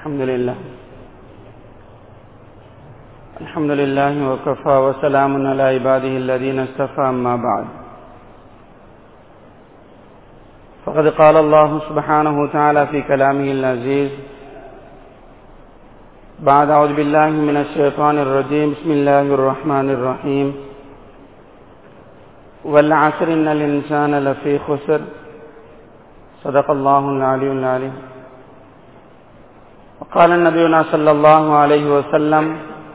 الحمد لله الحمد لله وكفى وسلام على عباده الذين اصطفى أما بعد فقد قال الله سبحانه وتعالى في كلامه العزيز بعد أعوذ بالله من الشيطان الرجيم بسم الله الرحمن الرحيم والعصر إن الإنسان لفي خسر صدق الله العلي العليم وقال نبينا صلى الله عليه وسلم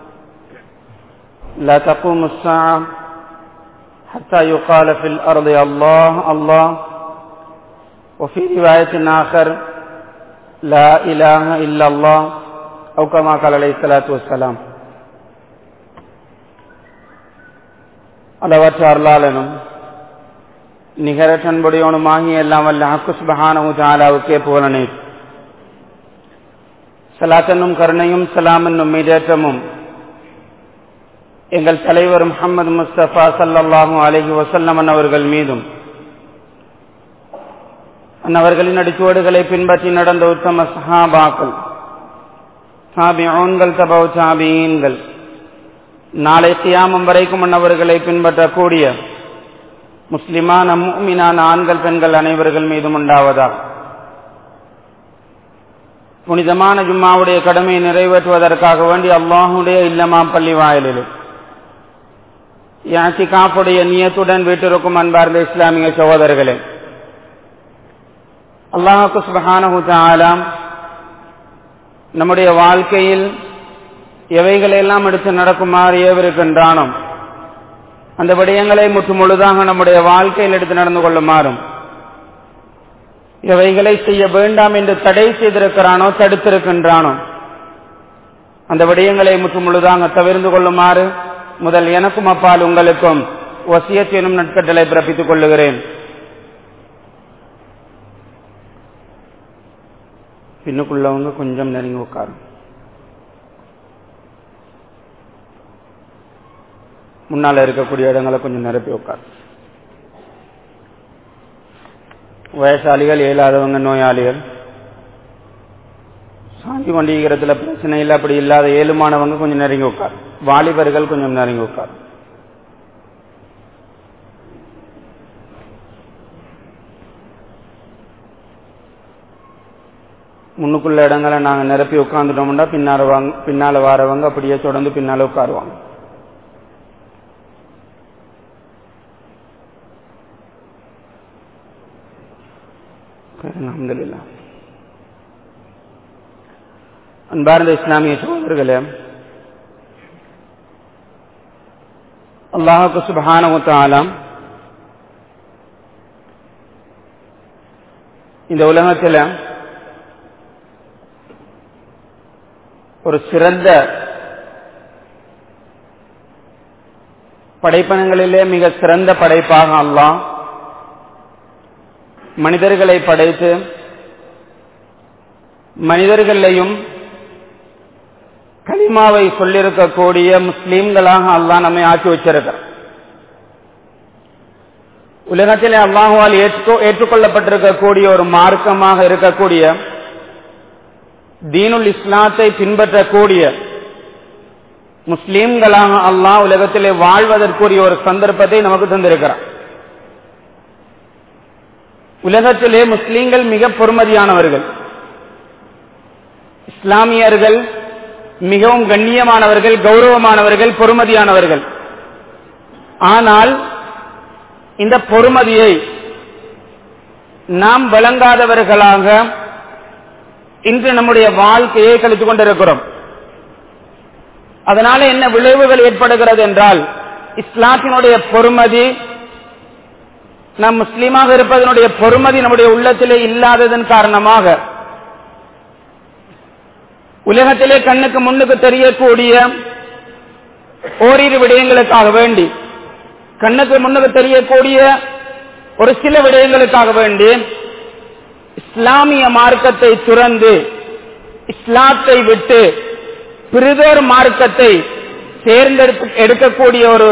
لا تقوم الساعة حتى يقال في الأرض الله الله وفي رواية آخر لا إله إلا الله أو كما قال عليه الصلاة والسلام அளவற்ற அருளாளனும் நிகரற்றன்புடையவனுமாகிய எல்லாம் வல்ல ஹக்குஸ்பஹானஹு தாலாவுக்கே புகழனை சலாத்தனும் கருணையும் சலாம் என்னும் மீதேற்றமும் எங்கள் தலைவர் முகமது முஸ்தபா சல்லாஹூ அலஹி வசல்லமன் அவர்கள் மீதும் அன்னவர்களின் அடிச்சுவடுகளை பின்பற்றி நடந்த உத்தம சஹாபாக்கள் சாபியோன்கள் தபவ் சாபியீன்கள் நாளை கியாமம் வரைக்கும் அன்னவர்களை பின்பற்றக்கூடிய முஸ்லிமான மூமினான ஆண்கள் பெண்கள் அனைவர்கள் மீதும் உண்டாவதா புனிதமான ஜும்மாவுடைய கடமையை நிறைவேற்றுவதற்காக வேண்டி அல்லாஹுடைய இல்லமா பள்ளி வாயிலில் யாசி காப்புடைய நியத்துடன் வீட்டிருக்கும் அன்பார்ந்த இஸ்லாமிய சகோதரர்களே அல்லாஹு சுபஹானஹு தாலாம் நம்முடைய வாழ்க்கையில் எவைகளெல்லாம் எடுத்து நடக்குமாறு ஏவிருக்கின்றானோ அந்த விடயங்களை முற்று முழுதாக நம்முடைய வாழ்க்கையில் எடுத்து நடந்து கொள்ளுமாறும் எவைகளை செய்ய வேண்டாம் என்று தடை செய்திருக்கிறானோ தடுத்திருக்கின்றானோ அந்த விடயங்களை முற்று முழுதாக தவிர்ந்து கொள்ளுமாறு முதல் எனக்கும் அப்பால் உங்களுக்கும் வசியத்தினும் நட்கட்டளை பிறப்பித்துக் கொள்ளுகிறேன் பின்னுக்குள்ளவங்க கொஞ்சம் நெருங்கி உட்காரும் முன்னால இருக்கக்கூடிய இடங்களை கொஞ்சம் நிரப்பி உட்கார் வயசாளிகள் இயலாதவங்க நோயாளிகள் சாந்தி கொண்டிருக்கிறதுல பிரச்சனை இல்லை அப்படி இல்லாத ஏழுமானவங்க கொஞ்சம் நெருங்கி உட்கார் வாலிபர்கள் கொஞ்சம் நெருங்கி உட்கார் முன்னுக்குள்ள இடங்களை நாங்க நிரப்பி உட்காந்துட்டோம்னா பின்னால வாங்க பின்னால வாரவங்க அப்படியே தொடர்ந்து பின்னால உட்காருவாங்க அலமதுல்லா அன்பார்ந்த இஸ்லாமிய சகோதரர்களே அல்லாஹுக்கு சுபஹானவத்தாலாம் இந்த உலகத்தில் ஒரு சிறந்த படைப்பனங்களிலே மிக சிறந்த படைப்பாக அல்லாஹ் மனிதர்களை படைத்து மனிதர்களையும் கலிமாவை சொல்லிருக்கக்கூடிய முஸ்லீம்களாக அல்லாஹ் நம்மை ஆக்கி வச்சிருக்கிறார் உலகத்திலே அல்லாஹுவால் ஏற்றுக்கொள்ளப்பட்டிருக்கக்கூடிய ஒரு மார்க்கமாக இருக்கக்கூடிய தீனுல் இஸ்லாத்தை பின்பற்றக்கூடிய முஸ்லீம்களாக அல்லாஹ் உலகத்திலே வாழ்வதற்குரிய ஒரு சந்தர்ப்பத்தை நமக்கு தந்திருக்கிறார் உலகத்திலே முஸ்லீம்கள் மிக பொறுமதியானவர்கள் இஸ்லாமியர்கள் மிகவும் கண்ணியமானவர்கள் கௌரவமானவர்கள் பொறுமதியானவர்கள் ஆனால் இந்த பொறுமதியை நாம் வழங்காதவர்களாக இன்று நம்முடைய வாழ்க்கையை கழித்துக் கொண்டிருக்கிறோம் அதனால என்ன விளைவுகள் ஏற்படுகிறது என்றால் இஸ்லாத்தினுடைய பொறுமதி நம் முஸ்லீமாக இருப்பதனுடைய பொறுமதி நம்முடைய உள்ளத்திலே இல்லாததன் காரணமாக உலகத்திலே கண்ணுக்கு முன்னுக்கு தெரியக்கூடிய ஓரிரு விடயங்களுக்காக வேண்டி கண்ணுக்கு முன்னுக்கு தெரியக்கூடிய ஒரு சில விடயங்களுக்காக வேண்டி இஸ்லாமிய மார்க்கத்தை துறந்து இஸ்லாத்தை விட்டு பிரிதோர் மார்க்கத்தை தேர்ந்தெடுத்து எடுக்கக்கூடிய ஒரு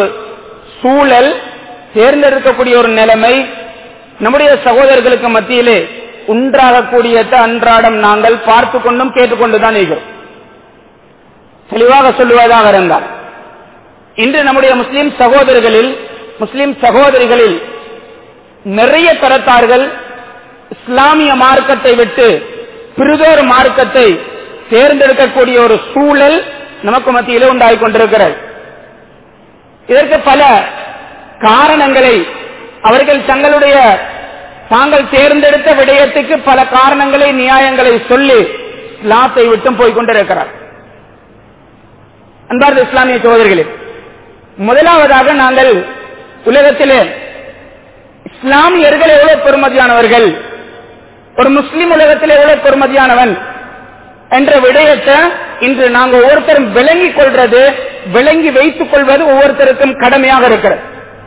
சூழல் தேர்ந்தெடுக்கக்கூடிய ஒரு நிலைமை நம்முடைய சகோதரர்களுக்கு மத்தியிலே உண்டாகக்கூடியதை அன்றாடம் நாங்கள் பார்த்து கொண்டும் கேட்டுக்கொண்டுதான் இருக்கிறோம் தெளிவாக சொல்லுவதாக இருந்தால் இன்று நம்முடைய முஸ்லிம் சகோதரர்களில் முஸ்லிம் சகோதரிகளில் நிறைய தரத்தார்கள் இஸ்லாமிய மார்க்கத்தை விட்டு பிரிதோர் மார்க்கத்தை தேர்ந்தெடுக்கக்கூடிய ஒரு சூழல் நமக்கு மத்தியிலே உண்டாகிக் கொண்டிருக்கிறது இதற்கு பல காரணங்களை அவர்கள் தங்களுடைய தாங்கள் தேர்ந்தெடுத்த விடயத்துக்கு பல காரணங்களை நியாயங்களை சொல்லி இஸ்லாத்தை விட்டும் போய்கொண்டிருக்கிறார் அன்பார்ந்த இஸ்லாமிய சகோதரிகளே முதலாவதாக நாங்கள் உலகத்திலே இஸ்லாமியர்கள் எவ்வளவு பெருமதியானவர்கள் ஒரு முஸ்லிம் உலகத்தில் எவ்வளவு பெருமதியானவன் என்ற விடயத்தை இன்று நாங்கள் ஒவ்வொருத்தரும் விளங்கிக் கொள்றது விளங்கி வைத்துக் கொள்வது ஒவ்வொருத்தருக்கும் கடமையாக இருக்கிறது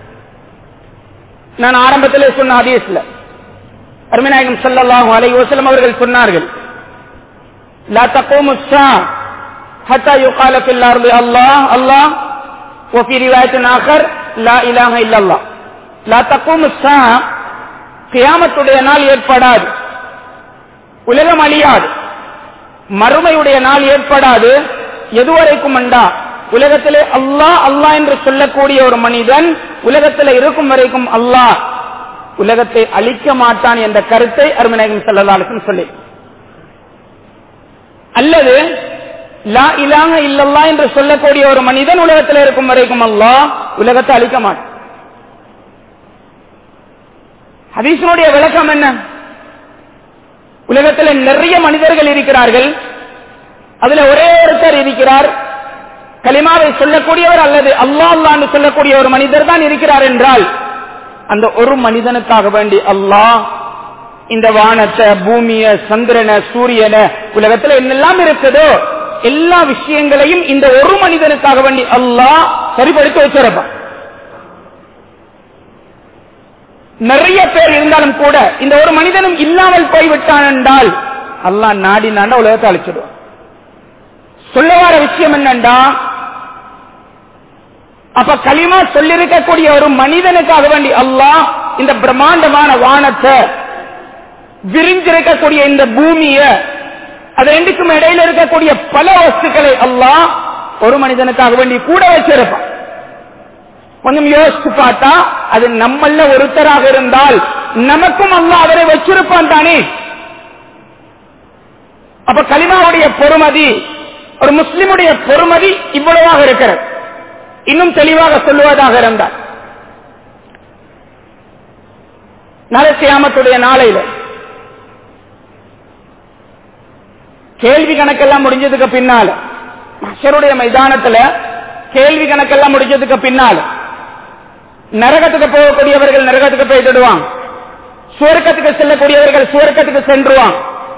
நான் ஆரம்பத்திலே சொன்ன ஹதீஸ்ல அருமநாயகம் ஸல்லல்லாஹு அலைஹி வஸல்லம் அவர்கள் சொன்னார்கள் லா தகூமு الساعة حتى يقال في الأرض الله الله وفي رواية آخر لا إله إلا الله لا تقوم الساعة கியாமத்துடைய நாள் ஏற்படாது உலகம் அழியாது மறுமையுடைய நாள் ஏற்படாது எதுவரைக்கும் அண்டா உலகத்திலே அல்லாஹ் அல்லாஹ் என்று சொல்லக்கூடிய ஒரு மனிதன் உலகத்தில் இருக்கும் வரைக்கும் அல்லாஹ் உலகத்தை அழிக்க மாட்டான் என்ற கருத்தை அருமநாயகம் செல்லதாலுக்கும் சொல்லி அல்லது லா இலாக இல்லல்லா என்று சொல்லக்கூடிய ஒரு மனிதன் உலகத்தில் இருக்கும் வரைக்கும் அல்லாஹ் உலகத்தை அழிக்க மாட்டான் ஹதீசனுடைய விளக்கம் என்ன உலகத்தில் நிறைய மனிதர்கள் இருக்கிறார்கள் அதுல ஒரே ஒருத்தர் இருக்கிறார் கலிமாவை சொல்லக்கூடியவர் அல்லது அல்லா அல்லான்னு சொல்லக்கூடிய ஒரு மனிதர் தான் இருக்கிறார் என்றால் அந்த ஒரு மனிதனுக்காக வேண்டி அல்லாஹ் இந்த வானத்தை பூமிய சந்திரன சூரியன உலகத்துல என்னெல்லாம் இருக்குதோ எல்லா விஷயங்களையும் இந்த ஒரு மனிதனுக்காக வேண்டி அல்லாஹ் சரிப்படுத்தி வச்சிருப்பான் நிறைய பேர் இருந்தாலும் கூட இந்த ஒரு மனிதனும் இல்லாமல் போய்விட்டான் என்றால் அல்லாஹ் நாடினாண்ட உலகத்தை அழிச்சிடுவான் சொல்ல வர விஷயம் என்னண்டா அப்ப களிமா சொல்லிருக்கக்கூடிய ஒரு மனிதனுக்காக வேண்டி அல்லாஹ் இந்த பிரம்மாண்டமான வானத்தை விரிஞ்சிருக்கக்கூடிய இந்த பூமிய அது ரெண்டுக்கும் இடையில இருக்கக்கூடிய பல வஸ்துக்களை அல்லாஹ் ஒரு மனிதனுக்காக வேண்டி கூட வச்சிருப்பான் கொஞ்சம் யோசிச்சு பார்த்தா அது நம்மள ஒருத்தராக இருந்தால் நமக்கும் அல்லாஹ் அவரை வச்சிருப்பான் தானே அப்ப கலிமாவுடைய பொறுமதி ஒரு முஸ்லிமுடைய பொறுமதி இவ்வளவாக இருக்கிறது இன்னும் தெளிவாக சொல்லுவதாக இருந்தால் நரசியாமத்துடைய நாளையில கேள்வி கணக்கெல்லாம் முடிஞ்சதுக்கு பின்னால மஷருடைய மைதானத்துல கேள்வி கணக்கெல்லாம் முடிஞ்சதுக்கு பின்னால நரகத்துக்கு போகக்கூடியவர்கள் நரகத்துக்கு போயிட்டுடுவாங்க சுவர்க்கத்துக்கு செல்லக்கூடியவர்கள் சுவர்க்கத்துக்கு சென்றுவாங்க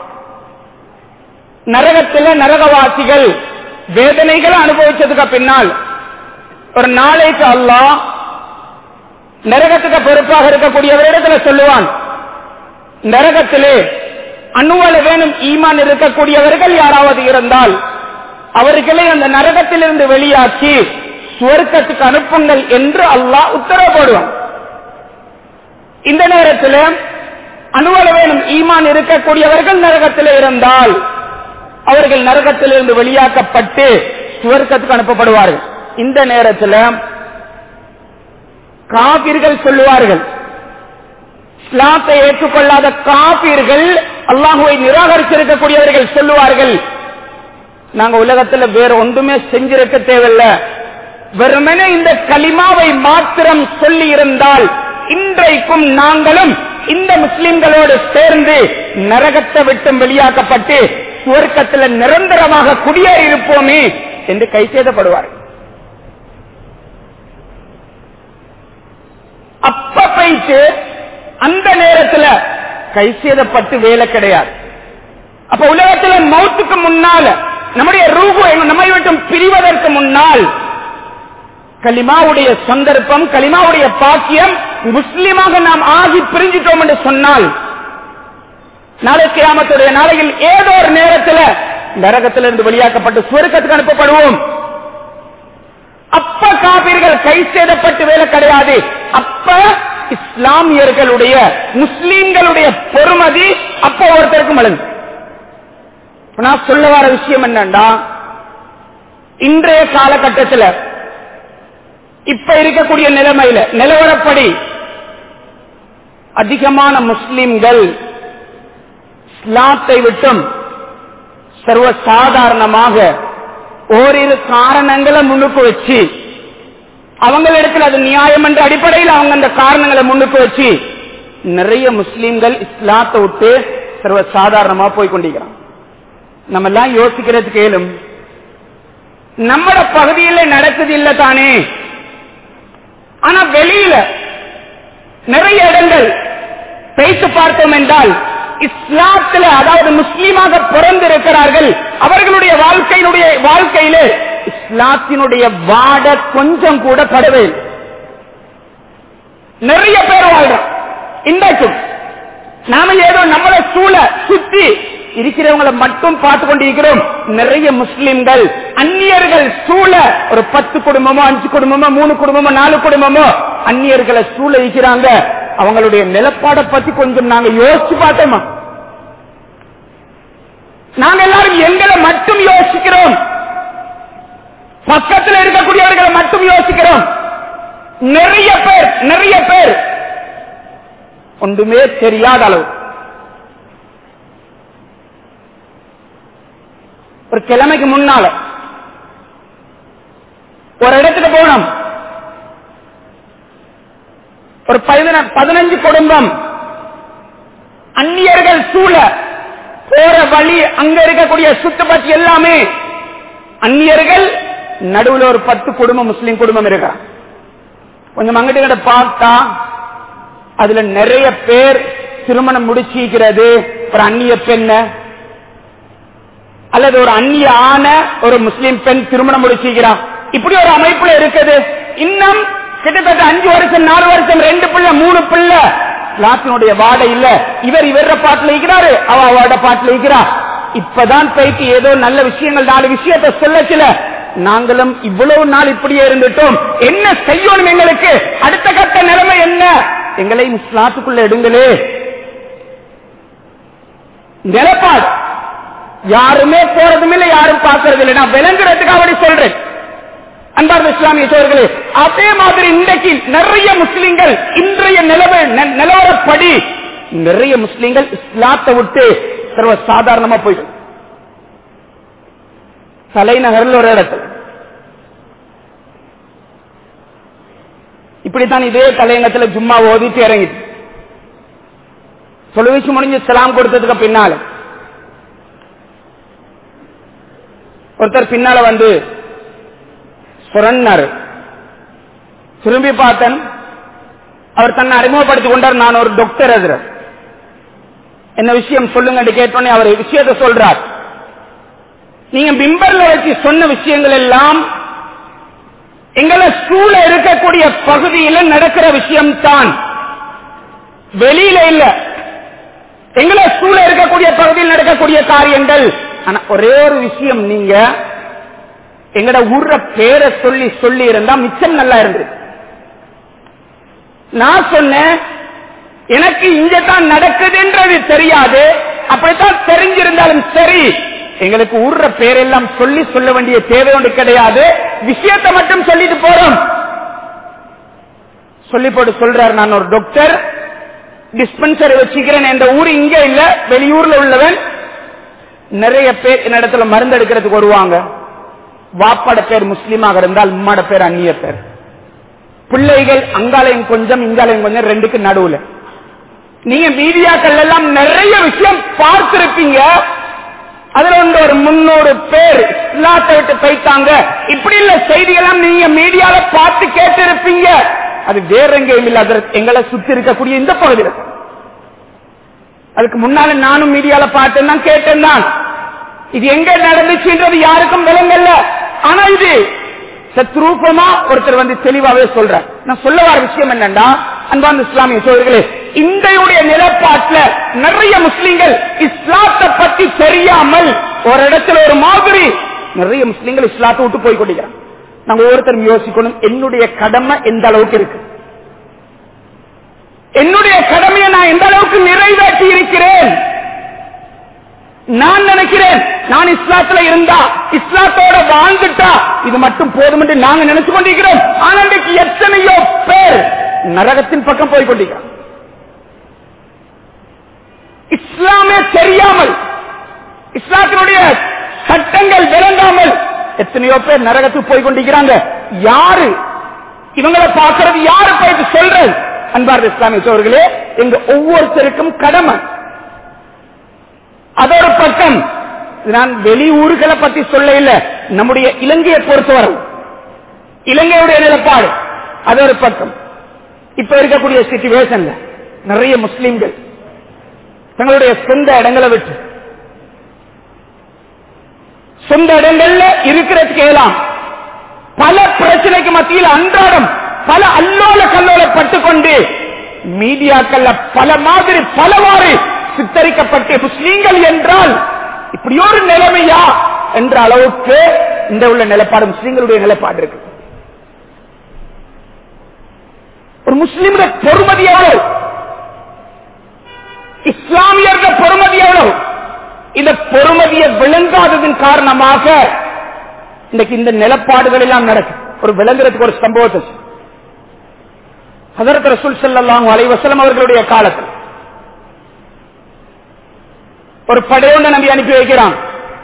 நரகத்தில் நரகவாசிகள் வேதனைகளை அனுபவிச்சதுக்கு பின்னால் ஒரு நாளைக்கு அல்லாஹ் நரகத்துக்கு பொறுப்பாக இருக்கக்கூடியவரிடத்துல சொல்லுவான் நரகத்திலே அணுவல வேணும் ஈமான் இருக்கக்கூடியவர்கள் யாராவது இருந்தால் அவர்களை அந்த நரகத்திலிருந்து வெளியாக்கி சுவர்க்கத்துக்கு அனுப்புங்கள் என்று அல்லாஹ் உத்தரவு போடுவான் இந்த நேரத்தில் அணுவல வேணும் ஈமான் இருக்கக்கூடியவர்கள் நரகத்தில் இருந்தால் அவர்கள் நரகத்திலிருந்து வெளியாக்கப்பட்டு சுவர்க்கத்துக்கு அனுப்பப்படுவார்கள் இந்த நேரத்தில் காபிர்கள் சொல்லுவார்கள் இஸ்லாத்தை ஏற்றுக்கொள்ளாத காபீர்கள் அல்லாஹுவை நிராகரிச்சிருக்கக்கூடியவர்கள் சொல்லுவார்கள் நாங்க உலகத்துல வேற ஒன்றுமே செஞ்சிருக்க தேவையில்ல வெறுமனே இந்த களிமாவை மாத்திரம் சொல்லி இருந்தால் இன்றைக்கும் நாங்களும் இந்த முஸ்லிம்களோடு சேர்ந்து நரகத்தை விட்டும் வெளியாக்கப்பட்டு சுவர்க்கத்தில் நிரந்தரமாக குடியேறி இருப்போமே என்று கை செய்தப்படுவார்கள் அப்ப போயிட்டு அந்த நேரத்தில் கை செய்தப்பட்டு வேலை கிடையாது அப்ப உலகத்தில் மௌத்துக்கு முன்னால நம்முடைய ரூபு நம்மை விட்டும் பிரிவதற்கு முன்னால் கலிமாவுடைய சந்தர்ப்பம் கலிமாவுடைய பாக்கியம் முஸ்லிமாக நாம் ஆகி பிரிஞ்சிட்டோம் என்று சொன்னால் நாளை கிராமத்துடைய நாளையில் ஏதோ ஒரு நேரத்தில் நரகத்திலிருந்து வெளியாக்கப்பட்டு சுவர்க்கத்துக்கு அனுப்பப்படுவோம் அப்ப காப்பீர்கள் கை சேதப்பட்டு வேலை கிடையாது அப்ப இஸ்லாமியர்களுடைய முஸ்லீம்களுடைய பொறுமதி அப்போ ஒருத்தருக்கும் வழங்கு நான் சொல்ல வர விஷயம் என்னன்னா இன்றைய காலகட்டத்தில் இப்ப இருக்கக்கூடிய நிலைமையில நிலவரப்படி அதிகமான முஸ்லிம்கள் இஸ்லாத்தை விட்டும் சர்வ சாதாரணமாக ஓரிரு காரணங்களை முன்னுக்கு வச்சு அவங்களிடத்தில் அது நியாயம் என்ற அடிப்படையில் அவங்க அந்த காரணங்களை முன்னுக்கு வச்சு நிறைய முஸ்லிம்கள் இஸ்லாத்தை விட்டு சர்வ சாதாரணமா போய் கொண்டிருக்கிறான் நம்ம எல்லாம் யோசிக்கிறதுக்கு ஏலும் நம்மட பகுதியில் நடக்குது இல்ல தானே ஆனா வெளியில நிறைய இடங்கள் பேசி பார்த்தோம் என்றால் இஸ்லாத்துல அதாவது முஸ்லீமாக பிறந்திருக்கிறார்கள் அவர்களுடைய வாழ்க்கையினுடைய வாழ்க்கையிலே இஸ்லாத்தினுடைய வாட கொஞ்சம் கூட படவே இல்லை. நிறைய பேர் வாழ்றோம் இன்றைக்கும் நாம ஏதோ நம்மளை சூழ சுத்தி இருக்கிறவங்களை மட்டும் பார்த்து கொண்டிருக்கிறோம் நிறைய முஸ்லிம்கள் அந்நியர்கள் சூழ ஒரு பத்து குடும்பமோ அஞ்சு குடும்பமோ மூணு குடும்பமோ நாலு குடும்பமோ அந்நியர்களை சூழ இருக்கிறாங்க அவங்களுடைய நிலப்பாடை பத்தி கொஞ்சம் நாங்க யோசிச்சு பார்த்தோமா நாங்க எல்லாரும் எங்களை மட்டும் யோசிக்கிறோம் பக்கத்தில் இருக்கக்கூடியவர்களை மட்டும் யோசிக்கிறோம் நிறைய பேர் நிறைய பேர் ஒன்றுமே தெரியாத அளவு ஒரு கிழமைக்கு முன்னால ஒரு இடத்துக்கு போனோம் ஒரு பதின- பதினஞ்சு குடும்பம் அந்நியர்கள் சூழ போற வழி அங்க இருக்கக்கூடிய சுத்துப்பட்டு எல்லாமே அந்நியர்கள் நடுவுல ஒரு பத்து குடும்பம் முஸ்லிம் குடும்பம் இருக்கிறான் கொஞ்சம் அங்கிட்டு இங்கிட்ட பார்த்தா அதுல நிறைய பேர் திருமணம் முடிச்சிக்கிறது ஒரு அந்நிய பெண்ண அல்லது ஒரு அந்நிய ஆன ஒரு முஸ்லிம் பெண் திருமணம் முடிச்சிக்கிறா இப்படி ஒரு அமைப்புல இருக்குது இன்னும் கிட்டத்தட்ட அஞ்சு வருஷம் நாலு வருஷம் ரெண்டு பிள்ளை மூணு பிள்ளை லாத்தினுடைய வாடை இல்ல இவர் இவர பாட்டுல இருக்கிறாரு அவ அவட பாட்டுல இருக்கிறா இப்பதான் போயிட்டு ஏதோ நல்ல விஷயங்கள் நாலு விஷயத்தை சொல்லச்சில நாங்களும் இவ்வளவு நாள் இப்படியே இருந்துட்டோம் என்ன செய்யணும் எங்களுக்கு அடுத்த கட்ட நிலைமை என்ன எங்களை இஸ்லாத்துக்குள்ள எடுங்களே நிலப்பாடு யாருமே போறதும் இல்லை யாரும் பார்க்கறது இல்லை நான் விளங்குறதுக்கு அப்படி சொல்றேன் அன்பார்ந்த இஸ்லாமிய சோழர்களே அதே மாதிரி இன்றைக்கு நிறைய முஸ்லிம்கள் இன்றைய நிலவ ந- நிலவரப்படி நிறைய முஸ்லிம்கள் இஸ்லாத்தை விட்டு சர்வ சாதாரணமா போயிட்டு தலைநகரில் ஒரு இடத்துல இப்படித்தான் இதே தலையங்கத்துல ஜும்மா ஓதிட்டு இறங்கிட்டு தொழுவிச்சு முடிஞ்சு சலாம் கொடுத்ததுக்கு பின்னால ஒருத்தர் பின்னால வந்து சுரன்னாரு திரும்பி பார்த்தன் அவர் தன்னை அறிமுகப்படுத்திக் கொண்டார் நான் ஒரு டாக்டர் எதிர என்ன விஷயம் சொல்லுங்க கேட்டோன்னே அவர் விஷயத்தை சொல்றார் நீங்க பிம்பர்ல வச்சு சொன்ன விஷயங்கள் எல்லாம் எங்களை சூழ இருக்கக்கூடிய பகுதியில நடக்கிற விஷயம் தான் வெளியில இல்ல எங்களை சூழ இருக்கக்கூடிய பகுதியில் நடக்கக்கூடிய காரியங்கள் ஆனா ஒரே ஒரு விஷயம் நீங்க எங்கட ஊர்ற பேரை சொல்லி சொல்லி இருந்தா மிச்சம் நல்லா இருந்தது நான் சொன்னேன் எனக்கு இங்க தான் நடக்குதுன்றது தெரியாது அப்படித்தான் தெரிஞ்சிருந்தாலும் சரி எங்களுக்கு ஊர்ற பேரெல்லாம் சொல்லி சொல்ல வேண்டிய தேவை ஒன்று கிடையாது விஷயத்தை மட்டும் சொல்லிட்டு போறோம் சொல்லி போட்டு சொல்றாரு நான் ஒரு டாக்டர் டிஸ்பென்சரி வச்சுக்கிறேன் இந்த ஊர் இங்க இல்ல வெளியூர்ல உள்ளவன் நிறைய பேர் இந்த இடத்துல மருந்து எடுக்கிறதுக்கு வருவாங்க வாப்பாட பேர் முஸ்லீமாக இருந்தால் உம்மாட பேர் அந்நிய பேர் பிள்ளைகள் அங்காலயம் கொஞ்சம் இங்காலயம் கொஞ்சம் ரெண்டுக்கு நடுவுல நீங்க மீடியாக்கள் எல்லாம் நிறைய விஷயம் பார்த்திருப்பீங்க அதுல வந்து ஒரு முன்னூறு பேர் இஸ்லாத்தை விட்டு போயிட்டாங்க இப்படி இல்ல செய்திகள்லாம் நீங்க மீடியால பார்த்து கேட்டிருப்பீங்க அது வேற எங்கேயும் இல்ல அது எங்களை சுத்தி இருக்கக்கூடிய இந்த பகுதியில் அதுக்கு முன்னால நானும் மீடியால பார்த்தேன் தான் கேட்டேன் தான் இது எங்க நடந்துச்சுன்றது யாருக்கும் விளங்கல்ல ஆனா இது சத்ரூபமா ஒருத்தர் வந்து தெளிவாவே சொல்ற நான் சொல்ல வர விஷயம் என்னன்னா அன்பான இஸ்லாமிய சோழர்களே இன்றையுடைய நிலப்பாட்டுல நிறைய முஸ்லிம்கள் இஸ்லாத்தை பத்தி தெரியாமல் ஒரு இடத்துல ஒரு மாதிரி நிறைய முஸ்லிம்கள் இஸ்லாத்தை விட்டு போய் கொண்டிருக்கிறாங்க நாங்க ஒவ்வொருத்தரும் யோசிக்கணும் என்னுடைய கடமை எந்த அளவுக்கு இருக்கு என்னுடைய கடமையை நான் எந்த அளவுக்கு நிறைவேற்றி இருக்கிறேன் நான் நினைக்கிறேன் நான் இஸ்லாத்துல இருந்தா இஸ்லாத்தோட வாழ்ந்துட்டா இது மட்டும் போதும் என்று நாங்க நினைச்சு கொண்டிருக்கிறோம் ஆனா இன்றைக்கு எத்தனையோ பேர் நரகத்தின் பக்கம் போய் கொண்டிருக்கிறோம் இஸ்லாமே தெரியாமல் இஸ்லாத்தினுடைய சட்டங்கள் விளங்காமல் எத்தனையோ பேர் நரகத்துக்கு போய் கொண்டிருக்கிறாங்க யாரு இவங்களை பார்க்கறது யாரு போயிட்டு சொல்றது அன்பார்ந்த இஸ்லாமிய சோர்களே எங்க ஒவ்வொருத்தருக்கும் கடமை அதோட பக்கம் நான் வெளியூர்களை பத்தி சொல்ல இல்ல நம்முடைய இலங்கையை பொறுத்தவரை இலங்கையுடைய நிலப்பாடு அது ஒரு பக்கம் இப்ப இருக்கக்கூடிய சிச்சுவேஷன்ல நிறைய முஸ்லிம்கள் தங்களுடைய சொந்த இடங்களை விட்டு சொந்த இடங்கள்ல இருக்கிறதுக்கு ஏலாம் பல பிரச்சனைக்கு மத்தியில் அன்றாடம் பல அல்லோல கல்லோல பட்டுக்கொண்டு மீடியாக்கள்ல பல மாதிரி பலவாறு சித்தரிக்கப்பட்டு முஸ்லீம்கள் என்றால் இப்படி ஒரு நிலைமையா என்ற அளவுக்கு இந்த உள்ள நிலைப்பாடு முஸ்லீம்களுடைய நிலைப்பாடு இருக்கு ஒரு முஸ்லீமுடைய பொறுமதி எவ்வளவு இஸ்லாமியர்கள் பொறுமதி எவ்வளவு இந்த பொறுமதியை விளங்காததன் காரணமாக இன்னைக்கு இந்த நிலப்பாடுகள் எல்லாம் நடக்கும் ஒரு விளங்குறதுக்கு ஒரு சம்பவத்தை ஹதரத் ரசூல் ஸல்லல்லாஹு அலைஹி வஸல்லம் அவர்களுடைய காலத்தில் ஒரு படையோட நபி அனுப்பி வைக்கிறான்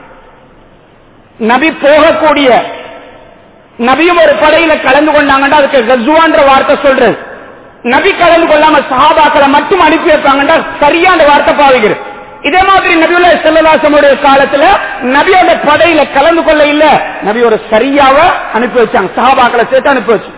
நபி போகக்கூடிய நபியும் ஒரு படையில கலந்து கொண்டாங்கன்னா அதுக்கு கசுவான்ற வார்த்தை சொல்றது நபி கலந்து கொள்ளாம சஹாபாக்களை மட்டும் அனுப்பி வைப்பாங்கன்னா சரியான வார்த்தை பாவிக்கிறது இதே மாதிரி நபியுல்லா செல்லலாசமுடைய காலத்துல நபியோட படையில கலந்து கொள்ள இல்ல நபி ஒரு சரியாவ அனுப்பி வச்சாங்க சஹாபாக்களை சேர்த்து அனுப்பி வச்சு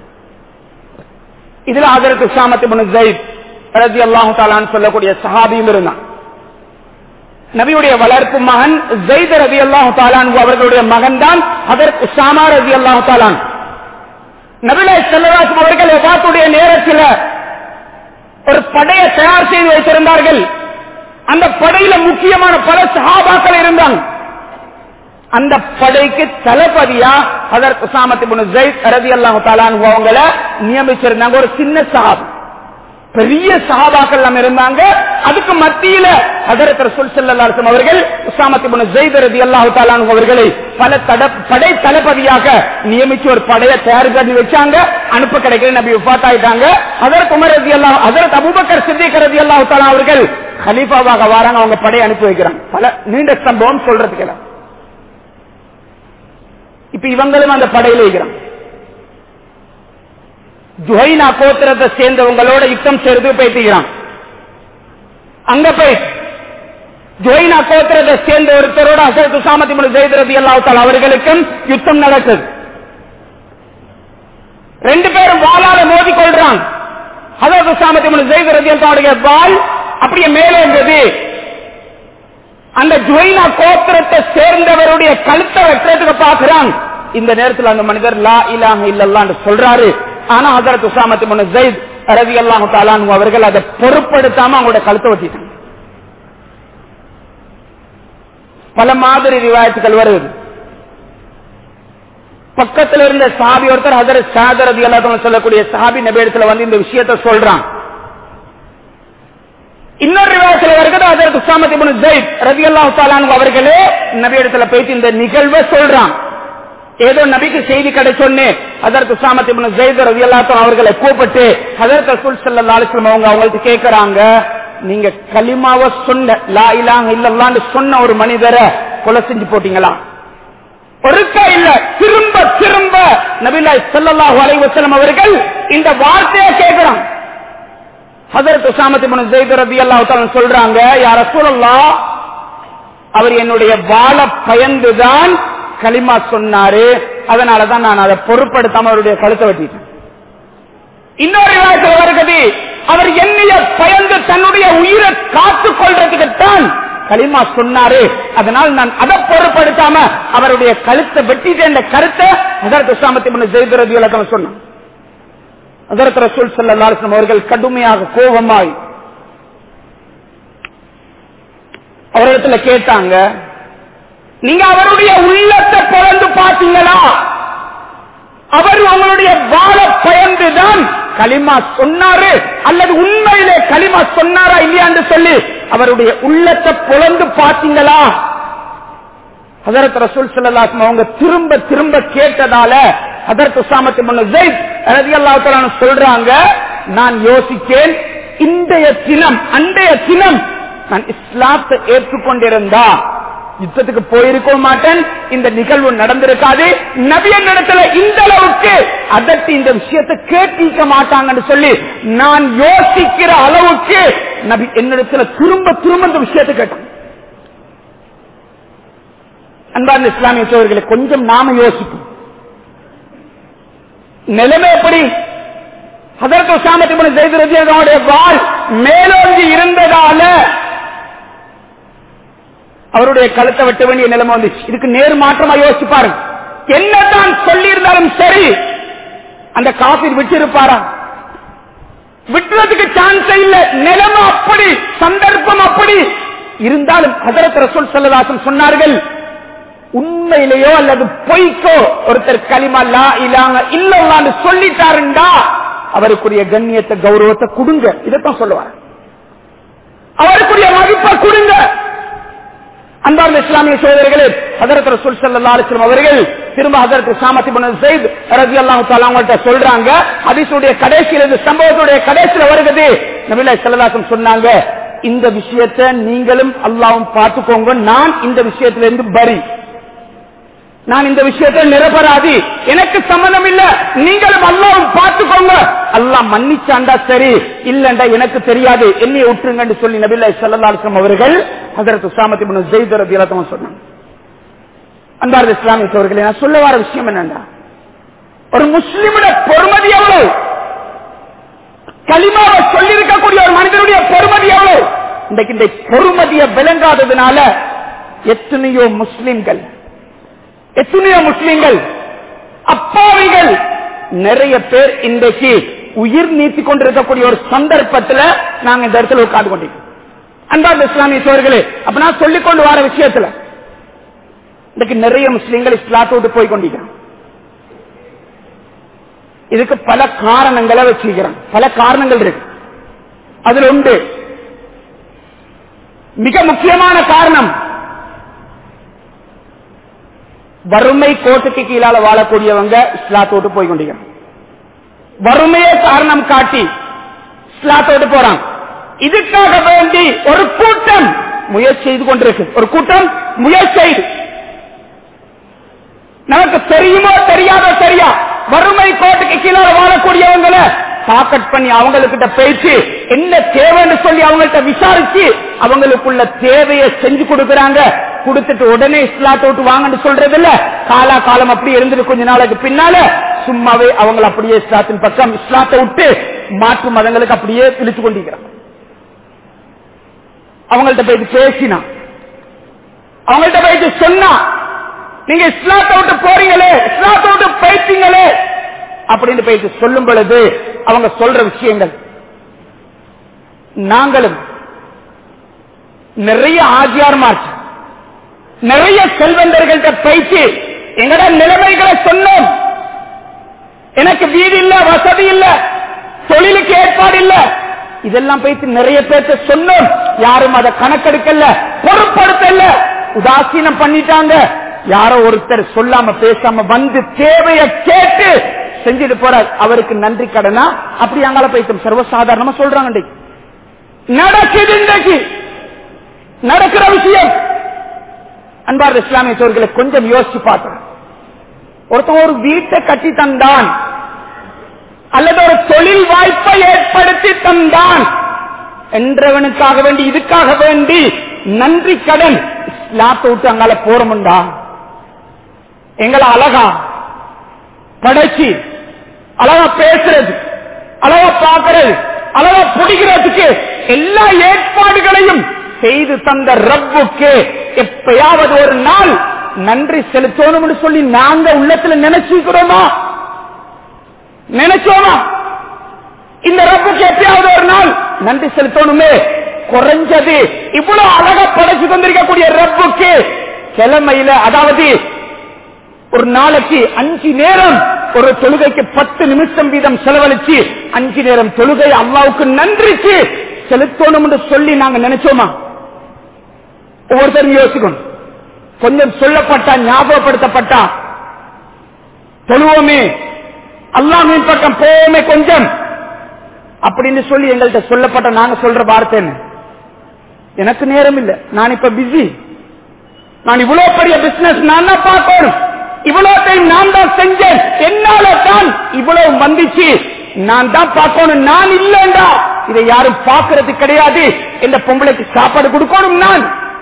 இதுல அதற்கு சாமத்தி முன் ஜெயித் ரதி அல்லாஹு தாலான்னு சொல்லக்கூடிய சஹாபியும் இருந்தான் நபியுடைய வளர்ப்பு மகன் ஜெயித் ரதி அல்லாஹு தாலான் அவர்களுடைய மகன் தான் அதற்கு உசாமா ரதி அல்லாஹு தாலான் நபிலை செல்லராசம் அவர்கள் எவ்வாத்துடைய நேரத்தில் ஒரு படையை தயார் செய்து வைத்திருந்தார்கள் அந்த படையில முக்கியமான பல சஹாபாக்கள் இருந்தாங்க அந்த படைக்கு தளபதியா அதற்கு சாமத்தி ஜெயித் ரதி அல்லாஹு தாலான் அவங்கள நியமிச்சிருந்தாங்க ஒரு சின்ன சஹாபி பெரிய சஹாபாக்கள் எல்லாம் இருந்தாங்க அதுக்கு மத்தியில ஹதரத் ரசூல் ஸல்லல்லாஹு அலைஹி அவர்கள் உஸாமத் இப்னு ஸைத் ரலியல்லாஹு தஆலா அன்ஹு அவர்களை பல தட- படை தளபதியாக நியமிச்சு ஒரு படையை தயார் பண்ணி வச்சாங்க அனுப்ப கிடைக்கல நபி வஃபாத் ஆயிட்டாங்க ஹதரத் உமர் ரலியல்லாஹு ஹதரத் அபூபக்கர் சித்திக் ரலியல்லாஹு தஆலா அவர்கள் கலீஃபாவாக வராங்க அவங்க படையை அனுப்பி வைக்கிறாங்க பல நீண்ட சம்பவம் சொல்றதுக்கு இல்ல. இப்ப இவங்களும் அந்த படையில இருக்கிறாங்க ஜுஹைனா கோத்திரத்தை சேர்ந்தவங்களோட யுத்தம் செய்து போயிட்டுகிறான் அங்க போய் ஜுஹைனா கோத்திரத்தை சேர்ந்த ஒருத்தரோட அசரத் உசாமத்தி முன் ஜெயதிரதி அல்லாஹால் அவர்களுக்கும் யுத்தம் நடக்குது ரெண்டு பேரும் வாளால மோதி கொள்றாங்க அதாவது உசாமத்தி முன் ஜெயதிரதி அல்லாவுடைய வாள் அப்படியே மேலே இருந்தது அந்த ஜுவைனா கோத்திரத்தை சேர்ந்தவருடைய கழுத்தை வெட்டுறதுக்கு பார்க்கிறான் இந்த நேரத்தில் அந்த மனிதர் லா இலாஹ இல்லல்லான்னு சொல்றாரு ஆனா ஹதரத் உசாமத்து முன் ஜெயித் ரவி அல்லாஹு தாலான் அவர்கள் அதை பொருட்படுத்தாம அவங்களோட கழுத்தை வெட்டிட்டாங்க பல மாதிரி ரிவாயத்துகள் வருது பக்கத்துல இருந்த சாபி ஒருத்தர் ஹதரத் சாதர் ரதி அல்லாஹ் சொல்லக்கூடிய சாபி நபேடத்துல வந்து இந்த விஷயத்தை சொல்றான் இன்னொரு விவாதத்தில் வருகிறது அதற்கு உசாமத் இப்னு ஜெயித் ரலியல்லாஹு தஆலா அன்ஹு அவர்களே நபி இடத்துல போயிட்டு இந்த நிகழ்வை சொல்றான் ஏதோ நபிக்கு செய்தி கிடைச்சொன்னே அதற்கு உசாமத் இப்னு ஜெயித் ரலியல்லாஹு தஆலா அவர்களை கூப்பிட்டு ஹஜரத் ரசூல் ஸல்லல்லாஹு அலைஹி வஸல்லம் அவங்க அவங்களுக்கு கேக்குறாங்க நீங்க கலிமாவை சொன்ன லா இலாஹ இல்லல்லாஹ்னு சொன்ன ஒரு மனிதரை கொலை செஞ்சு போட்டீங்களா ஒருக்கா இல்ல திரும்ப திரும்ப நபிலாய் ஸல்லல்லாஹு அலைஹி வஸல்லம் அவர்கள் இந்த வார்த்தையை கேட்கிறாங்க ஹதரத் உசாமத் இப்னு ஸைத் ரலியல்லாஹு தஆலா சொல்றாங்க யா ரசூலல்லாஹ் அவர் என்னுடைய வாழ பயந்துதான் கலிமா சொன்னாரு அதனால தான் நான் அதை பொருட்படுத்தாம அவருடைய கழுத்தை வெட்டிட்டேன் இன்னொரு விவாதத்தில் வருகிறது அவர் என்னைய பயந்து தன்னுடைய உயிரை காத்துக் கொள்றதுக்குத்தான் களிமா சொன்னாரு அதனால் நான் அதை பொருட்படுத்தாம அவருடைய கழுத்தை வெட்டிட்டேன் என்ற கருத்தை அதற்கு உசாமத்தி பண்ண ஜெயிதரதி விளக்கம் சொன்னான் அதற்கு ரசூல் ஸல்லல்லாஹு அலைஹி வஸல்லம் அவர்கள் கடுமையாக கோபமாய் அவரிடத்துல கேட்டாங்க நீங்க அவருடைய உள்ளத்தை பிறந்து பார்த்தீங்களா அவர் உங்களுடைய வாழ பயந்துதான் களிமா சொன்னாரு அல்லது உண்மையிலே களிமா சொன்னாரா இல்லையான்னு சொல்லி அவருடைய உள்ளத்தை புலந்து பாத்தீங்களா ஹதரத் ரசூல் ஸல்லல்லாஹு அவங்க திரும்ப திரும்ப கேட்டதால ஹதரத் உசாமத் இப்னு ஸைத் ரலியல்லாஹு தஆலா சொல்றாங்க நான் யோசித்தேன் இன்றைய தினம் அன்றைய தினம் நான் இஸ்லாத்தை ஏற்றுக்கொண்டிருந்தா யுத்தத்துக்கு போயிருக்க மாட்டேன் இந்த நிகழ்வு நடந்திருக்காது நபியன் இடத்துல இந்த அளவுக்கு அதற்கு இந்த விஷயத்தை கேட்டிருக்க மாட்டாங்கன்னு சொல்லி நான் யோசிக்கிற அளவுக்கு நபி என்னிடத்துல திரும்ப திரும்ப இந்த விஷயத்தை கேட்டேன் அன்பார்ந்த இஸ்லாமிய சோழர்களை கொஞ்சம் நாம யோசிப்போம் நிலைமை எப்படி அதற்கு சாமத்தின் செய்திருந்தோடைய வாழ் மேலோங்கி இருந்ததால அவருடைய கழுத்தை வெட்ட வேண்டிய நிலைமை வந்துச்சு இதுக்கு நேர் மாற்றமா யோசிச்சு பாருங்க என்னதான் சொல்லி இருந்தாலும் சரி அந்த காஃபி விட்டிருப்பாரா விட்டுறதுக்கு சான்ஸ் இல்ல நிலைமை அப்படி சந்தர்ப்பம் அப்படி இருந்தாலும் ஹதரத் ரசூல் சல்லதாசன் சொன்னார்கள் உண்மையிலேயோ அல்லது பொய்க்கோ ஒருத்தர் களிமா லா இல்லாம இல்லன்னு சொல்லிட்டாருண்டா அவருக்குரிய கண்ணியத்தை கௌரவத்தை கொடுங்க இதைத்தான் சொல்லுவார் அவருக்குரிய மதிப்பை கொடுங்க அன்பார்ந்த இஸ்லாமிய சோதரர்களே ஹதரத் ரசூல் ஸல்லல்லாஹு அலைஹி வஸல்லம் அவர்கள் திரும்ப ஹதரத் சாமத் இப்னு ஸைத் ரலியல்லாஹு தஆலா அவங்கள்ட்ட சொல்றாங்க ஹதீஸுடைய கடைசியில இந்த சம்பவத்துடைய கடைசியில வருகிறது நபிகள் ஸல்லல்லாஹு அலைஹி சொன்னாங்க இந்த விஷயத்தை நீங்களும் அல்லாஹ்வும் பார்த்துக்கோங்க நான் இந்த விஷயத்துல இருந்து பரி நான் இந்த விஷயத்தை நிரபராதி எனக்கு சம்பந்தம் இல்ல நீங்களும் அல்லாவும் பார்த்துக்கோங்க அல்லாஹ் மன்னிச்சாண்டா சரி இல்லண்டா எனக்கு தெரியாது என்னைய விட்டுருங்கன்னு சொல்லி நபில்லா சல்லாஸ்லம் அவர்கள் அதற்கு சாமத்தி பண்ண ஜெய்தரதி இலத்தம் சொன்னாங்க அன்பார்ந்த இஸ்லாமிய அவர்களை நான் சொல்ல வர விஷயம் என்னண்டா ஒரு முஸ்லிமுட பொறுமதி எவ்வளவு களிமாவை சொல்லியிருக்கக்கூடிய ஒரு மனிதனுடைய பொறுமதி எவ்வளவு இன்றைக்கு இந்த பொறுமதியை விளங்காததுனால எத்தனையோ முஸ்லிம்கள் எத்தனையோ முஸ்லிம்கள் அப்பாவிகள் நிறைய பேர் இன்றைக்கு உயிர் நீத்தி கொண்டிருக்கக்கூடிய ஒரு சந்தர்ப்பத்தில் நாங்க இந்த இடத்துல உட்கார்ந்து கொண்டிருக்கோம் அன்பார்ந்த இஸ்லாமிய சோழர்களே அப்ப நான் சொல்லிக் கொண்டு வர விஷயத்துல இன்னைக்கு நிறைய முஸ்லிம்கள் இஸ்லாத்தோடு போய் கொண்டிருக்கிறான் இதுக்கு பல காரணங்களை வச்சிருக்கிறான் பல காரணங்கள் இருக்கு அதுல உண்டு மிக முக்கியமான காரணம் வறுமை கோட்டுக்கு கீழால வாழக்கூடியவங்க இஸ்லாத்தோடு போய் கொண்டிருக்கிறாங்க வறுமையே காரணம் காட்டி இஸ்லாத்தோடு போறாங்க இதுக்காக வேண்டி ஒரு கூட்டம் முயற்சி செய்து கொண்டிருக்கு ஒரு கூட்டம் முயற்சி செய்து நமக்கு தெரியுமோ தெரியாதோ சரியா வறுமை கோட்டுக்கு கீழே வாழக்கூடியவங்களை டாக்கெட் பண்ணி அவங்களுக்கிட்ட பேச்சு என்ன தேவைன்னு சொல்லி அவங்கள்ட்ட விசாரிச்சு அவங்களுக்குள்ள தேவையை செஞ்சு கொடுக்கறாங்க கொடுத்துட்டு உடனே இஸ்லாத்தை விட்டு வாங்கன்னு சொல்றது இல்ல காலா காலம் அப்படி இருந்துட்டு கொஞ்ச நாளைக்கு பின்னால சும்மாவே அவங்க அப்படியே இஸ்லாத்தின் பக்கம் இஸ்லாத்தை விட்டு மாற்று மதங்களுக்கு அப்படியே இழுத்து கொண்டிருக்கிறாங்க அவங்கள்ட்ட போயிட்டு பேசினா அவங்கள்ட்ட போயிட்டு சொன்னா நீங்க இஸ்லாத்தை விட்டு போறீங்களே இஸ்லாத்தை விட்டு போயிட்டீங்களே அப்படின்னு போயிட்டு சொல்லும் பொழுது அவங்க சொல்ற விஷயங்கள் நாங்களும் நிறைய ஆஜியார்மார் நிறைய செல்வந்தர்கள்ட்ட போயிட்டு எங்கட நிலைமைகளை சொன்னோம் எனக்கு வீடு இல்ல வசதி இல்ல தொழிலுக்கு ஏற்பாடு இல்ல இதெல்லாம் போயிட்டு நிறைய பேர்த்த சொன்னோம் யாரும் அதை கணக்கெடுக்கல பொருட்படுத்தல உதாசீனம் பண்ணிட்டாங்க யாரோ ஒருத்தர் சொல்லாம பேசாம வந்து தேவையை கேட்டு செஞ்சுட்டு போறார் அவருக்கு நன்றி கடனா அப்படி அங்கால போயிட்டோம் சர்வசாதாரணமா சொல்றாங்க இன்றைக்கு நடக்குது இன்றைக்கு நடக்கிற விஷயம் அன்பார் இஸ்லாமிய சோர்களை கொஞ்சம் யோசிச்சு பார்க்கிறேன் ஒருத்தன் ஒரு வீட்டை கட்டி தந்தான் அல்லது ஒரு தொழில் வாய்ப்பை ஏற்படுத்தி தந்தான் என்றவனுக்காக வேண்டி இதுக்காக வேண்டி நன்றி கடன் இஸ்லாத்தை விட்டு அங்கால போறமுண்டா எங்களை அழகா படைச்சு அழகா பேசுறது அழகா பார்க்கறது அழகா பிடிக்கிறதுக்கு எல்லா ஏற்பாடுகளையும் செய்து தந்த ரப்புக்கு எப்பயாவது ஒரு நாள் நன்றி செலுத்தணும்னு சொல்லி நாங்க உள்ளத்துல நினைச்சுக்கிறோமா நினைச்சோமா இந்த ரப்புக்கு எப்பயாவது ஒரு நாள் நன்றி செலுத்தணுமே குறைஞ்சது இவ்வளவு அழகா படைச்சு கொண்டிருக்கக்கூடிய ரப்புக்கு கிழமையில அதாவது ஒரு நாளைக்கு அஞ்சு நேரம் ஒரு தொழுகைக்கு பத்து நிமிஷம் வீதம் செலவழிச்சு அஞ்சு நேரம் தொழுகை அல்லாவுக்கு நன்றிக்கு செலுத்தணும் என்று சொல்லி நாங்க நினைச்சோமா ஒவ்வொருத்தரும் யோசிக்கணும் கொஞ்சம் சொல்லப்பட்டா ஞாபகப்படுத்தப்பட்டா தொழுவோமே அல்லாமின் பக்கம் போவோமே கொஞ்சம் அப்படின்னு சொல்லி எங்கள்கிட்ட சொல்லப்பட்ட நாங்க சொல்ற வார்த்தை என்ன எனக்கு நேரம் இல்ல நான் இப்ப பிஸி நான் இவ்வளவு பெரிய பிசினஸ் நான் தான் பார்க்கணும் இவ்வளவு டைம் நான் தான் செஞ்சேன் என்னால தான் இவ்வளவு வந்துச்சு நான் தான் பார்க்கணும் நான் இல்லைண்டா இதை யாரும் பார்க்கறது கிடையாது இந்த பொம்பளைக்கு சாப்பாடு கொடுக்கணும் நான்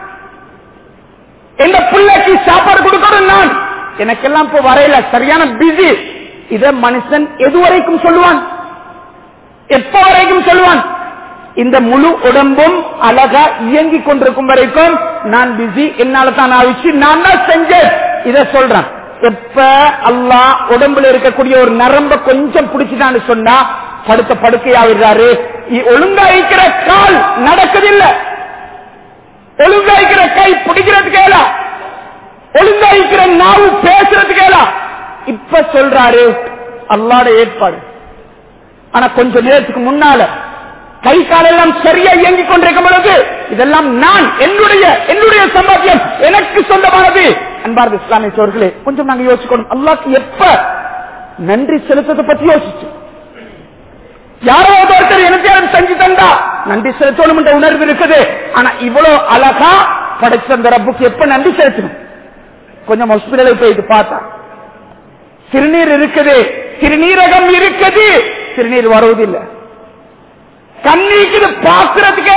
எந்த பிள்ளைக்கு சாப்பாடு கொடுக்கணும் நான் எனக்கெல்லாம் இப்ப வரையில சரியான பிஸி இத மனுஷன் எது வரைக்கும் சொல்லுவான் எப்ப வரைக்கும் சொல்லுவான் இந்த முழு உடம்பும் அழகா இயங்கிக் கொண்டிருக்கும் வரைக்கும் நான் பிஸி என்னால தான் ஆயிடுச்சு நான் தான் செஞ்சேன் இத சொல்றேன் எப்ப அல்லா உடம்புல இருக்கக்கூடிய ஒரு நரம்ப கொஞ்சம் பிடிச்சுட்டான்னு சொன்னா படுத்த படுக்கையாவிடுறாரு ஒழுங்கா இருக்கிற கால் நடக்குதில்லை ஒழுங்கா இருக்கிற கை பிடிக்கிறதுக்கு ஏலா ஒழுங்கா இருக்கிற நாவு பேசுறதுக்கு ஏலா இப்ப சொல்றாரு அல்லாட ஏற்பாடு ஆனா கொஞ்ச நேரத்துக்கு முன்னால கை காலெல்லாம் சரியா இயங்கிக் கொண்டிருக்கும் பொழுது இதெல்லாம் நான் என்னுடைய என்னுடைய சம்பாத்தியம் எனக்கு சொந்தமானது அன்பார்ந்த இஸ்லாமிய சோர்களே கொஞ்சம் நாங்க யோசிக்கணும் அல்லாக்கு எப்ப நன்றி செலுத்ததை பத்தி யோசிச்சு யாரோ ஒருத்தர் எனக்கு யாரும் செஞ்சு தந்தா நன்றி செலுத்தணும் என்ற உணர்வு இருக்குது ஆனா இவ்வளவு அழகா படைச்ச அந்த ரப்புக்கு எப்ப நன்றி செலுத்தணும் கொஞ்சம் ஹாஸ்பிட்டலுக்கு போயிட்டு பார்த்தா சிறுநீர் இருக்குது சிறுநீரகம் இருக்குது சிறுநீர் வருவதில்லை கண்ணீக்குது பாக்குறதுக்கு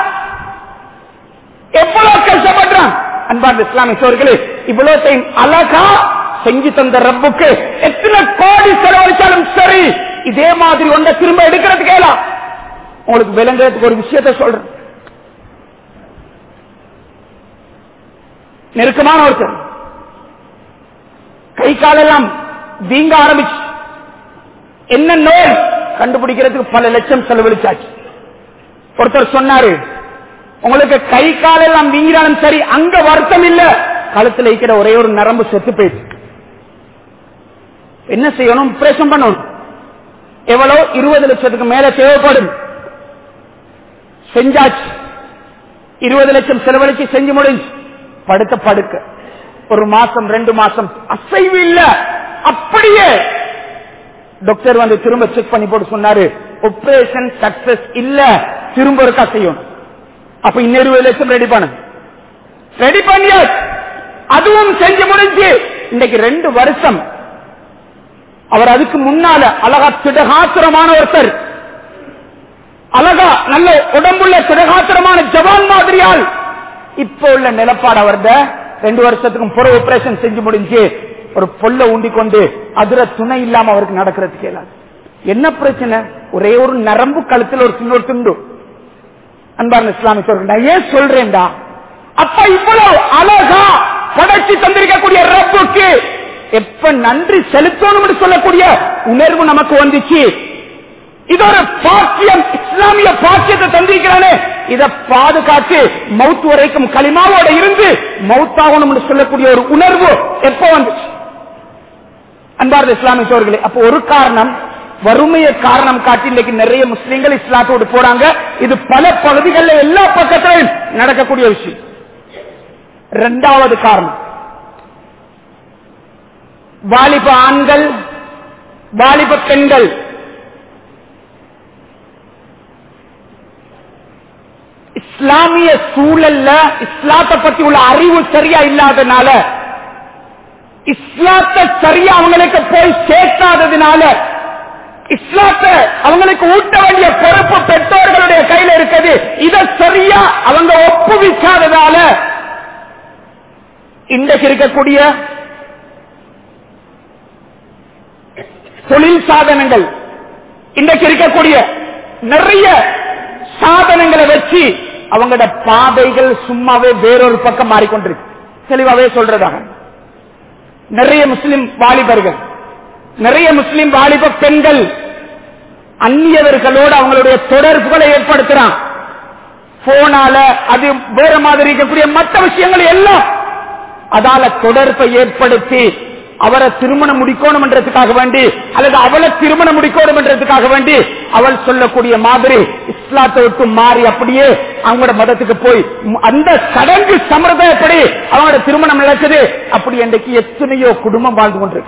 எவ்வளவு கஷ்டப்படுறான் அன்பார்ந்த இஸ்லாமிய சோர்களே இவ்வளவு டைம் அழகா செஞ்சு தந்த ரப்புக்கு எத்தனை கோடி செலவழிச்சாலும் சரி இதே மாதிரி ஒன்றை திரும்ப எடுக்கிறதுக்கு உங்களுக்கு விளங்குறதுக்கு ஒரு விஷயத்த சொல்றேன் நெருக்கமான ஒருத்தர் கை காலெல்லாம் வீங்க ஆரம்பிச்சு என்ன நோய் கண்டுபிடிக்கிறதுக்கு பல லட்சம் செலவழிச்சாச்சு ஒருத்தர் சொன்னாரு உங்களுக்கு கை காலெல்லாம் வீங்கினாலும் சரி அங்க வருத்தம் இல்ல கழுத்துல இருக்கிற ஒரே ஒரு நரம்பு செத்து போயிடுச்சு என்ன செய்யணும் ஆபரேஷன் பண்ணணும் எவ்வளவு இருபது லட்சத்துக்கு மேல தேவைப்படும் செஞ்சாச்சு இருபது லட்சம் செலவழிச்சு செஞ்சு முடிஞ்சு படுத்த படுக்க ஒரு மாசம் ரெண்டு மாசம் அசைவு இல்ல அப்படியே டாக்டர் வந்து திரும்ப செக் பண்ணி போட்டு சொன்னாரு ஆபரேஷன் சக்சஸ் இல்ல திரும்ப இருக்கா செய்யணும் அப்ப இன்னும் இருபது லட்சம் ரெடி பண்ண ரெடி பண்ணியாச்சு அதுவும் செஞ்சு முடிஞ்சு இன்னைக்கு ரெண்டு வருஷம் அவர் அதுக்கு முன்னால அழகா திடகாத்திரமான ஒருத்தர் அழகா நல்ல உடம்புள்ள திடகாத்திரமான ஜவான் மாதிரியால் இப்ப உள்ள நிலப்பாடு அவர்த ரெண்டு வருஷத்துக்கும் புற ஆபரேஷன் செஞ்சு முடிஞ்சு ஒரு பொல்ல ஊண்டி கொண்டு அதுல துணை இல்லாம அவருக்கு நடக்கிறதுக்கு இயலாது என்ன பிரச்சனை ஒரே ஒரு நரம்பு கழுத்தில் ஒரு சின்ன ஒரு துண்டு அன்பார்ந்த இஸ்லாமிய சொல்றேன் நான் ஏன் சொல்றேன்டா அப்ப இவ்வளவு அழகா படைச்சு தந்திருக்கக்கூடிய ரப்புக்கு எப்ப நன்றி செலுத்தணும் சொல்லக்கூடிய உணர்வு நமக்கு வந்துச்சு இது ஒரு பாக்கியம் இஸ்லாமிய பாக்கியத்தை தந்திருக்கிறானே இதை பாதுகாத்து மவுத் வரைக்கும் களிமாவோட இருந்து மவுத்தாகணும் என்று சொல்லக்கூடிய ஒரு உணர்வு எப்ப வந்துச்சு அன்பார்ந்த இஸ்லாமிய சோர்களே அப்போ ஒரு காரணம் வறுமையை காரணம் காட்டி இன்னைக்கு நிறைய முஸ்லீம்கள் இஸ்லாத்தோடு போறாங்க இது பல பகுதிகளில் எல்லா பக்கத்திலும் நடக்கக்கூடிய விஷயம் இரண்டாவது காரணம் வாலிப ஆண்கள் வாலிப பெண்கள் இஸ்லாமிய சூழல்ல இஸ்லாத்தை பத்தி உள்ள அறிவு சரியா இல்லாதனால இஸ்லாத்தை சரியா அவங்களுக்கு போய் சேர்க்காததுனால இஸ்லாத்தை அவங்களுக்கு ஊட்ட வேண்டிய பொறுப்பு பெற்றோர்களுடைய கையில இருக்குது இத சரியா அவங்க ஒப்புவிக்காததால இன்றைக்கு இருக்கக்கூடிய தொழில் சாதனங்கள் இன்றைக்கு இருக்கக்கூடிய நிறைய சாதனங்களை வச்சு அவங்களோட பாதைகள் சும்மாவே வேறொரு பக்கம் மாறிக்கொண்டிருக்கு தெளிவாவே சொல்றதாக நிறைய முஸ்லிம் வாலிபர்கள் நிறைய முஸ்லிம் வாலிப பெண்கள் அந்நியவர்களோடு அவங்களுடைய தொடர்புகளை ஏற்படுத்துறான் போனால அது வேற மாதிரி இருக்கக்கூடிய மற்ற விஷயங்கள் எல்லாம் அதால தொடர்பை ஏற்படுத்தி அவரை திருமணம் முடிக்கணும் என்றதுக்காக வேண்டி அல்லது அவளை திருமணம் முடிக்கணும் என்றதுக்காக வேண்டி அவள் சொல்லக்கூடிய மாதிரி இஸ்லாத்தை விட்டு மாறி அப்படியே அவங்களோட மதத்துக்கு போய் ம், அந்த சடங்கு சம்பிரதாயப்படி அவங்களோட திருமணம் நடக்குது அப்படி இன்றைக்கு எத்தனையோ குடும்பம் வாழ்ந்து கொண்டிருக்கு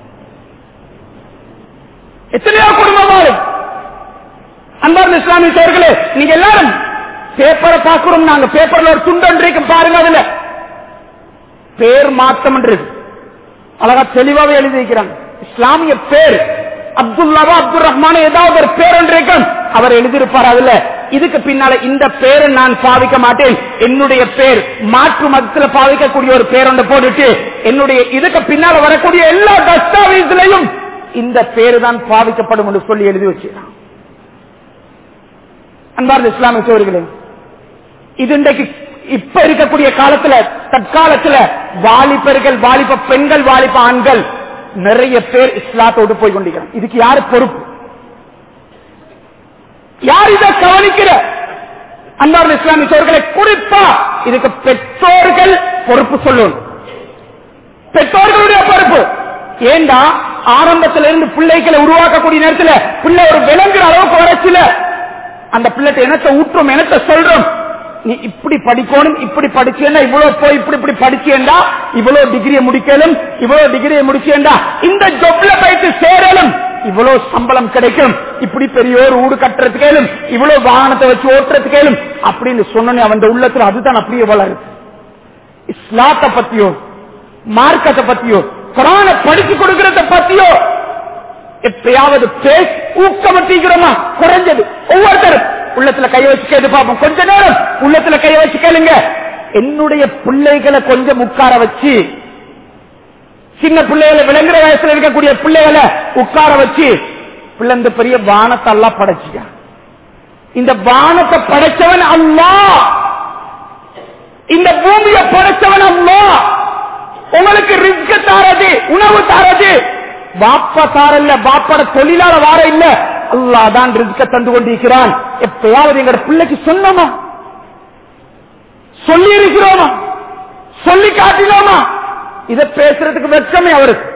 எத்தனையோ குடும்பம் வாழும் அன்பார்ந்த இஸ்லாமிய சோர்களே நீங்க எல்லாரும் பேப்பரை பார்க்கிறோம் நாங்க பேப்பர்ல ஒரு துண்டு ஒன்று இருக்கு பாருங்க அதுல பேர் மாற்றம் என்று இருக்கு. அழகா தெளிவாவே எழுதி வைக்கிறாங்க இஸ்லாமிய பேர் அப்துல்லாவா அப்துல் ரஹ்மான ஏதாவது ஒரு பேர் ஒன்று இருக்கும் அவர் எழுதியிருப்பார் அதுல இதுக்கு பின்னால இந்த பேரை நான் பாவிக்க மாட்டேன் என்னுடைய பேர் மாற்று மதத்துல பாவிக்கக்கூடிய ஒரு பேர் ஒன்று போட்டுட்டு என்னுடைய இதுக்கு பின்னால வரக்கூடிய எல்லா தஸ்தாவேஜிலையும் இந்த பேரு தான் பாவிக்கப்படும் என்று சொல்லி எழுதி வச்சிருக்கான் அன்பார்ந்த இஸ்லாமிய சோர்களே இது இன்றைக்கு இப்ப இருக்கக்கூடிய காலத்துல தற்காலத்துல வாலிபர்கள் வாலிப பெண்கள் வாலிப ஆண்கள் நிறைய பேர் இஸ்லாத்தோடு போய் கொண்டிருக்கிறாங்க இதுக்கு யாரு பொறுப்பு யார் இதை கவனிக்கிற அன்பார்ந்த இஸ்லாமிய சோர்களை குறிப்பா இதுக்கு பெற்றோர்கள் பொறுப்பு சொல்லணும் பெற்றோர்களுடைய பொறுப்பு ஏண்டா ஆரம்பத்தில இருந்து பிள்ளைகளை உருவாக்கக்கூடிய நேரத்துல பிள்ளை ஒரு விளங்குற அளவுக்கு வரச்சில அந்த பிள்ளைட்ட எனத்தை ஊற்றுறோம் எனத்தை சொல்றோம் நீ இப்படி படிக்கணும் இப்படி படிச்சேன்னா இவ்வளவு போய் இப்படி இப்படி படிச்சேன்டா இவ்வளவு டிகிரியை முடிக்கலும் இவ்வளவு டிகிரியை முடிச்சேன்டா இந்த ஜொப்ல போயிட்டு சேரலும் இவ்வளவு சம்பளம் கிடைக்கும் இப்படி பெரிய ஒரு ஊடு கட்டுறதுக்கேலும் இவ்வளவு வாகனத்தை வச்சு ஓட்டுறதுக்கேலும் அப்படின்னு சொன்னோன்னே அவன் உள்ளத்துல அதுதான் அப்படியே வளருது இஸ்லாத்தை பத்தியோ மார்க்கத்தை பத்தியோ குரான படிச்சு கொடுக்கறத பத்தியோ எப்பயாவது பேசி ஊக்கமட்டிக்கிறோமா குறைஞ்சது ஒவ்வொருத்தரும் உள்ளத்துல கை வச்சு கேட்டு பார்ப்போம் கொஞ்ச நேரம் உள்ளத்துல கை வச்சு கேளுங்க என்னுடைய பிள்ளைகளை கொஞ்சம் உட்கார வச்சு சின்ன பிள்ளைகளை விளங்குற வயசுல இருக்கக்கூடிய பிள்ளைகளை உட்கார வச்சு பிள்ளை இந்த பெரிய வானத்தை எல்லாம் படைச்சிக்க இந்த வானத்தை படைச்சவன் அல்லா இந்த பூமியை படைச்சவன் அல்லா உங்களுக்கு ரிஸ்க் தாரது உணவு தாரது பாப்பா தாரல்ல பாப்பாட தொழிலாள வார இல்ல அல்லா தான் ரிஸ்க தந்து கொண்டிருக்கிறான் எப்பயாவது எங்க பிள்ளைக்கு சொன்னோமா சொல்லி இருக்கிறோமா சொல்லி காட்டினோமா இதை பேசுறதுக்கு வெட்கமே அவருக்கு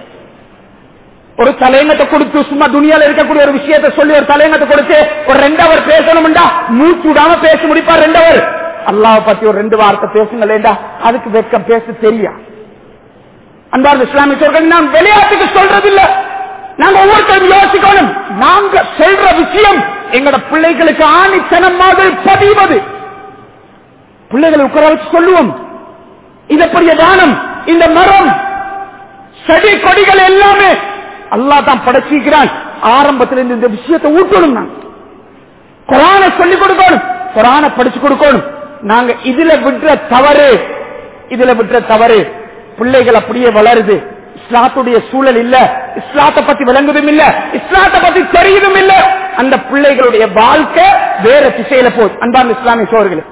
ஒரு தலையங்கத்தை கொடுத்து சும்மா துணியால இருக்கக்கூடிய ஒரு விஷயத்தை சொல்லி ஒரு தலையங்கத்தை கொடுத்து ஒரு ரெண்டு அவர் பேசணும்டா மூச்சு விடாம பேச முடிப்பார் ரெண்டு அவர் அல்லாவை பத்தி ஒரு ரெண்டு வார்த்தை பேசுங்களேண்டா அதுக்கு வெட்கம் பேச தெரியா அன்பார்ந்த இஸ்லாமியர்கள் நான் விளையாட்டுக்கு சொல்றது இல்ல நாங்க ஒவ்வொருத்தரும் யோசிக்கணும் நாங்க சொல்ற விஷயம் எங்கட பிள்ளைகளுக்கு ஆணித்தனமாக பதிவது பிள்ளைகளை உட்கார வச்சு சொல்லுவோம் இது பெரிய தானம் இந்த மரம் செடி கொடிகள் எல்லாமே அல்லா தான் படைச்சிருக்கிறான் ஆரம்பத்தில் இருந்து இந்த விஷயத்தை ஊட்டணும் நான் குரான சொல்லிக் கொடுக்கணும் குரான படிச்சு கொடுக்கணும் நாங்க இதுல விடுற தவறு இதுல விடுற தவறு பிள்ளைகள் அப்படியே வளருது இஸ்லாத்துடைய சூழல் இல்ல இஸ்லாத்தை பத்தி விளங்குதும் இல்ல இஸ்லாத்தை பத்தி தெரியுதும் இல்ல அந்த பிள்ளைகளுடைய வாழ்க்கை வேற திசையில போகுது அன்பான இஸ்லாமிய சோர்களே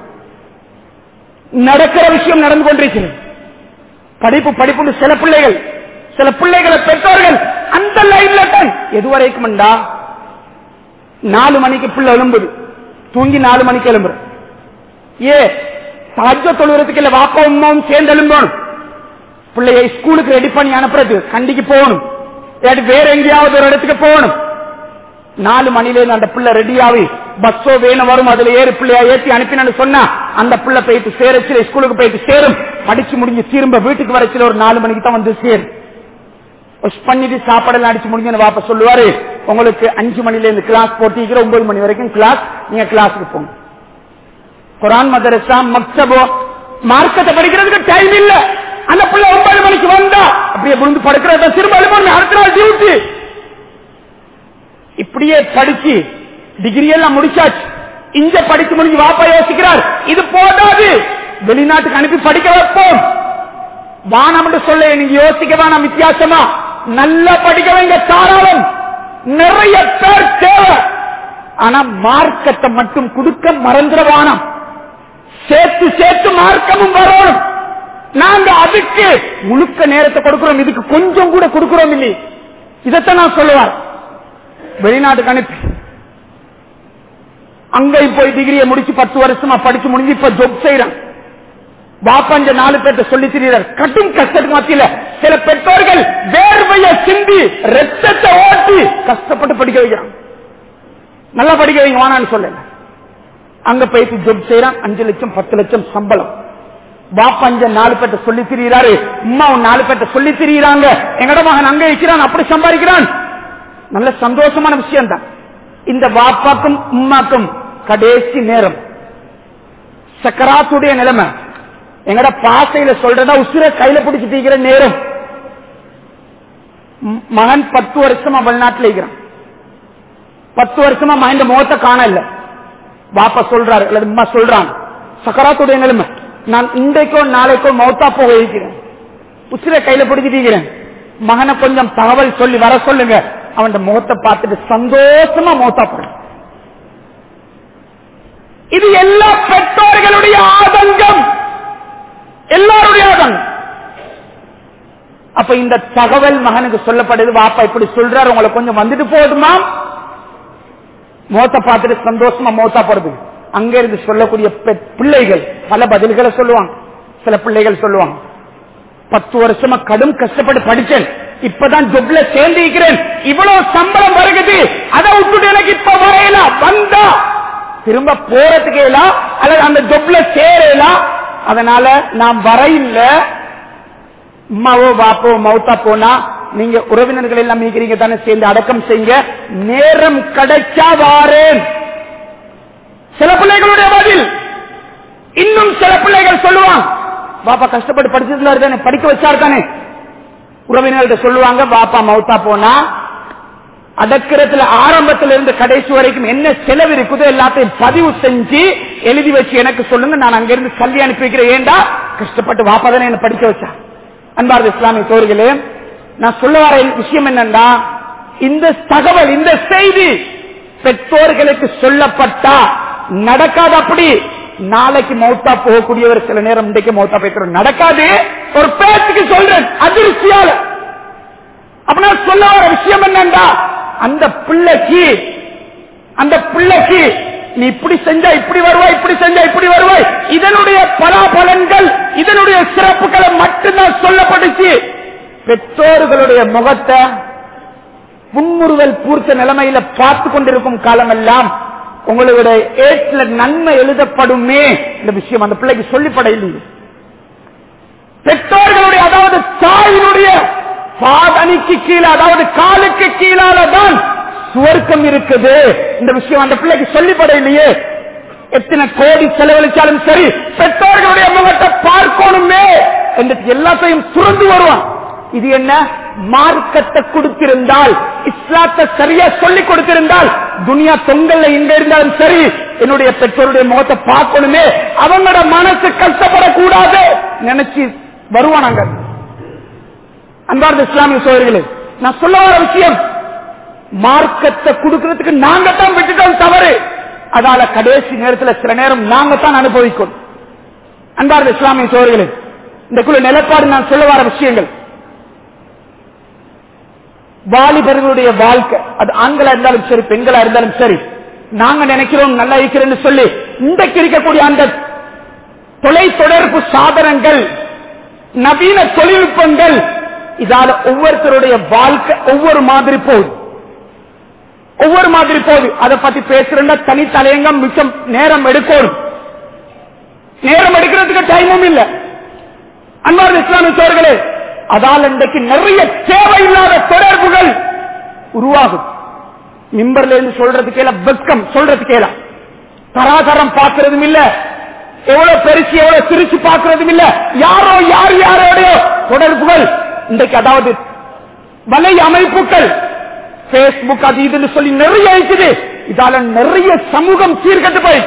நடக்கிற விஷயம் நடந்து கொண்டிருக்கிறது படிப்பு படிப்பு சில பிள்ளைகள் சில பிள்ளைகளை பெற்றோர்கள் அந்த லைன்ல தான் எதுவரைக்கும் நாலு மணிக்கு பிள்ளை எழும்புது தூங்கி நாலு மணிக்கு எழும்புற ஏ சாஜ தொழுறதுக்கு இல்ல வாப்பா உமாவும் சேர்ந்து எழும்பணும் பிள்ளைய ஸ்கூலுக்கு ரெடி பண்ணி அனுப்புறது கண்டிக்கு போகணும் இல்லாட்டி வேற எங்கேயாவது ஒரு இடத்துக்கு போகணும் நாலு மணில இருந்து அந்த பிள்ளை ரெடி ஆகி பஸ்ஸோ வேணும் வரும் அதுல ஏறு பிள்ளையா ஏற்றி அனுப்பினு சொன்னா அந்த பிள்ளை போயிட்டு சேரச்சில ஸ்கூலுக்கு போயிட்டு சேரும் படிச்சு முடிஞ்சு திரும்ப வீட்டுக்கு வரச்சில ஒரு நாலு மணிக்கு தான் வந்து சேரும் வாஷ் பண்ணிட்டு சாப்பாடெல்லாம் அடிச்சு முடிஞ்சு வாப்ப சொல்லுவாரு உங்களுக்கு அஞ்சு மணில இருந்து கிளாஸ் போட்டிக்கிற ஒன்பது மணி வரைக்கும் கிளாஸ் நீங்க கிளாஸுக்கு போங்க குரான் மதரசா மக்சபோ மார்க்கத்தை படிக்கிறதுக்கு டைம் இல்ல அந்த பிள்ளை ஒன்பது மணிக்கு வந்தா அப்படியே விழுந்து படுக்கிறத திரும்ப எழுப்பணும் அடுத்த நாள் டியூட்டி இப்படியே படிச்சு டிகிரி எல்லாம் முடிச்சாச்சு இங்க படிச்சு முடிஞ்சு வாப்பா யோசிக்கிறார் இது போதாது வெளிநாட்டுக்கு அனுப்பி படிக்க வைப்போம் வானம் என்று சொல்ல நீங்க யோசிக்க வேணாம் வித்தியாசமா நல்லா படிக்க வைங்க தாராளம் நிறைய பேர் தேவை ஆனா மார்க்கத்தை மட்டும் கொடுக்க மறந்துட வானம் சேர்த்து சேர்த்து மார்க்கமும் வரணும் நாங்க அதுக்கு முழுக்க நேரத்தை கொடுக்கிறோம் இதுக்கு கொஞ்சம் கூட கொடுக்கிறோம் இல்லையே இதைத்தான் நான் சொல்லுவார் வெளிநாட்டுக்கு அனுப்பி அங்கேயும் போய் டிகிரியை முடிச்சு பத்து வருஷமா படிச்சு முடிஞ்சு இப்ப ஜொப் செய்யறான் பாப்பஞ்ச நாலு பேர்த்த சொல்லி திரியார் கடும் கஷ்டத்துக்கு மத்தியில சில பெற்றோர்கள் வேர்வைய சிந்தி ரத்தத்தை ஓட்டி கஷ்டப்பட்டு படிக்க வைக்கிறான் நல்லா படிக்க வைங்க வானான்னு சொல்லல அங்க போயிட்டு ஜொப் செய்யறான் அஞ்சு லட்சம் பத்து லட்சம் சம்பளம் பாப்பஞ்ச நாலு பேர்ட்ட சொல்லி திரியிறாரு உமா நாலு பேர்ட்ட சொல்லி திரியிறாங்க எங்கட மகன் அங்க இருக்கிறான் அப்படி சம்பாதிக்கிறான் நல்ல சந்தோஷமான விஷயம் தான் இந்த பாப்பாக்கும் உம்மாக்கும் கடைசி நேரம் சக்கராத்துடைய நிலைமை எங்கட பாசையில சொல்றதா உசுர கையில பிடிச்சிட்டு இருக்கிற நேரம் ம், மகன் பத்து வருஷமா வெளிநாட்டுல இருக்கிறான் பத்து வருஷமா மகன் முகத்தை காணல பாப்பா சொல்றாரு அல்லது அம்மா சொல்றாங்க சக்கராத்துடைய நிலைமை நான் இன்றைக்கோ நாளைக்கோ மௌத்தா போக இருக்கிறேன் உசிர கையில பிடிச்சிட்டு இருக்கிறேன் மகனை கொஞ்சம் தகவல் சொல்லி வர சொல்லுங்க அவன் முகத்தை பார்த்துட்டு சந்தோஷமா மௌத்தா போறேன் இது எல்லா பெற்றோர்களுடைய ஆதங்கம் எல்லாருடைய ஆதங்கம் அப்ப இந்த தகவல் மகனுக்கு சொல்லப்படுது வாப்பா இப்படி சொல்றாரு உங்களை கொஞ்சம் வந்துட்டு போதுமா மோத்த பார்த்துட்டு சந்தோஷமா மோத்தா போறது அங்க இருந்து சொல்லக்கூடிய பெ- பிள்ளைகள் பல பதில்களை சொல்லுவாங்க சில பிள்ளைகள் சொல்லுவாங்க பத்து வருஷமா கடும் கஷ்டப்பட்டு படிச்சேன் இப்பதான் ஜொப்ல சேர்ந்திருக்கிறேன் இவ்வளவு சம்பளம் வருகுது அதை விட்டுட்டு எனக்கு இப்ப வரையல வந்தா திரும்ப போறதுக்கு இல்ல அல்லது அந்த ஜொப்ல சேரலாம் அதனால நான் வரையில்ல அம்மாவோ பாப்போ மௌத்தா போனா நீங்க உறவினர்கள் எல்லாம் மீக்கிறீங்க தானே சேர்ந்து அடக்கம் செய்யுங்க நேரம் கிடைச்சா வாரேன் சில பிள்ளைகளுடைய பதில் இன்னும் சில பிள்ளைகள் சொல்லுவாங்க பாப்பா கஷ்டப்பட்டு படிச்சதுல தானே படிக்க வச்சாரு தானே உறவினர்கள்ட்ட சொல்லுவாங்க பாப்பா மௌத்தா போனா அடக்கிறதுல ஆரம்பத்துல இருந்து கடைசி வரைக்கும் என்ன செலவு இருக்குதோ எல்லாத்தையும் பதிவு செஞ்சு எழுதி வச்சு எனக்கு சொல்லுங்க நான் அங்கிருந்து கல்வி அனுப்பி வைக்கிறேன் ஏண்டா கஷ்டப்பட்டு வாப்பா தானே என்ன படிக்க வச்சா அன்பார்ந்த இஸ்லாமிய தோர்களே நான் சொல்ல வர விஷயம் என்னன்னா இந்த தகவல் இந்த செய்தி பெற்றோர்களுக்கு சொல்லப்பட்டா நடக்காது அப்படி நாளைக்கு மௌத்தா போகக்கூடியவர் சில நேரம் இன்றைக்கு மௌத்தா போய்க்கிறோம் நடக்காது ஒரு பேச்சுக்கு சொல்றேன் அதிர்ச்சியால அப்படின்னா சொல்ல வர விஷயம் என்னண்டா அந்த பிள்ளைக்கு அந்த பிள்ளைக்கு நீ இப்படி செஞ்சா இப்படி வருவாய் இப்படி செஞ்சா இப்படி வருவாய் இதனுடைய பலாபலன்கள் இதனுடைய சிறப்புகளை மட்டும்தான் சொல்லப்பட்டுச்சு பெற்றோர்களுடைய முகத்தை புன்முறுவல் பூர்த்த நிலைமையில பார்த்து கொண்டிருக்கும் காலமெல்லாம் உங்களுடைய ஏட்ல நன்மை எழுதப்படுமே இந்த விஷயம் அந்த பிள்ளைக்கு சொல்லிப்பட இல்லையே பெற்றோர்களுடைய அதாவது தாயினுடைய பாதணிக்கு கீழே அதாவது காலுக்கு கீழால தான் சுவர்க்கம் இருக்குது இந்த விஷயம் அந்த பிள்ளைக்கு சொல்லிப்பட இல்லையே எத்தனை கோடி செலவழிச்சாலும் சரி பெற்றோர்களுடைய முகத்தை பார்க்கணுமே என்று எல்லாத்தையும் சுரந்து வருவான் இது என்ன மார்க்கத்தை கொடுத்திருந்தால் இஸ்லாத்தை சரியா சொல்லி கொடுத்திருந்தால் துனியா தொங்கல்ல எங்க இருந்தாலும் சரி என்னுடைய பெற்றோருடைய முகத்தை பார்க்கணுமே அவங்களோட மனசு கஷ்டப்படக்கூடாது நினைச்சு வருவானாங்க அன்பார்ந்த இஸ்லாமிய சோழர்களே நான் சொல்ல வர விஷயம் மார்க்கத்தை கொடுக்கிறதுக்கு நாங்க தான் விட்டுட்டோம் தவறு அதால கடைசி நேரத்தில் சில நேரம் நாங்க தான் அனுபவிக்கணும் அன்பார்ந்த இஸ்லாமிய சோழர்களே இந்த குழு நிலப்பாடு நான் சொல்ல வர விஷயங்கள் வாலிபர்களுடைய வாழ்க்கை அது ஆண்களா இருந்தாலும் சரி பெண்களா இருந்தாலும் சரி நாங்க நினைக்கிறோம் நல்லா இருக்கிறேன்னு சொல்லி இன்றைக்கு இருக்கக்கூடிய அந்த தொலை தொடர்பு சாதனங்கள் நவீன தொழில்நுட்பங்கள் இதால ஒவ்வொருத்தருடைய வாழ்க்கை ஒவ்வொரு மாதிரி போகுது ஒவ்வொரு மாதிரி போகுது அதை பத்தி பேசுறா தனி தலையங்கம் மிச்சம் நேரம் எடுக்கணும் நேரம் எடுக்கிறதுக்கு டைமும் இல்ல அன்பார்ந்த இஸ்லாமிய சோர்களே அதால் இன்றைக்கு நிறைய தேவையில்லாத தொடர்புகள் உருவாகும் மிம்பர்ல இருந்து சொல்றதுக்கு எல்லாம் வெக்கம் சொல்றதுக்கு எல்லாம் தராதரம் பார்க்கறதும் இல்ல எவ்வளவு பெருசு எவ்வளவு சிரிச்சு பார்க்கறதும் இல்ல யாரோ யார் யாரோடைய தொடர்புகள் இன்றைக்கு அதாவது வலை அமைப்புகள் பேஸ்புக் அது இதுன்னு சொல்லி நிறைய இருக்குது இதால நிறைய சமூகம் சீர்கட்டு போய்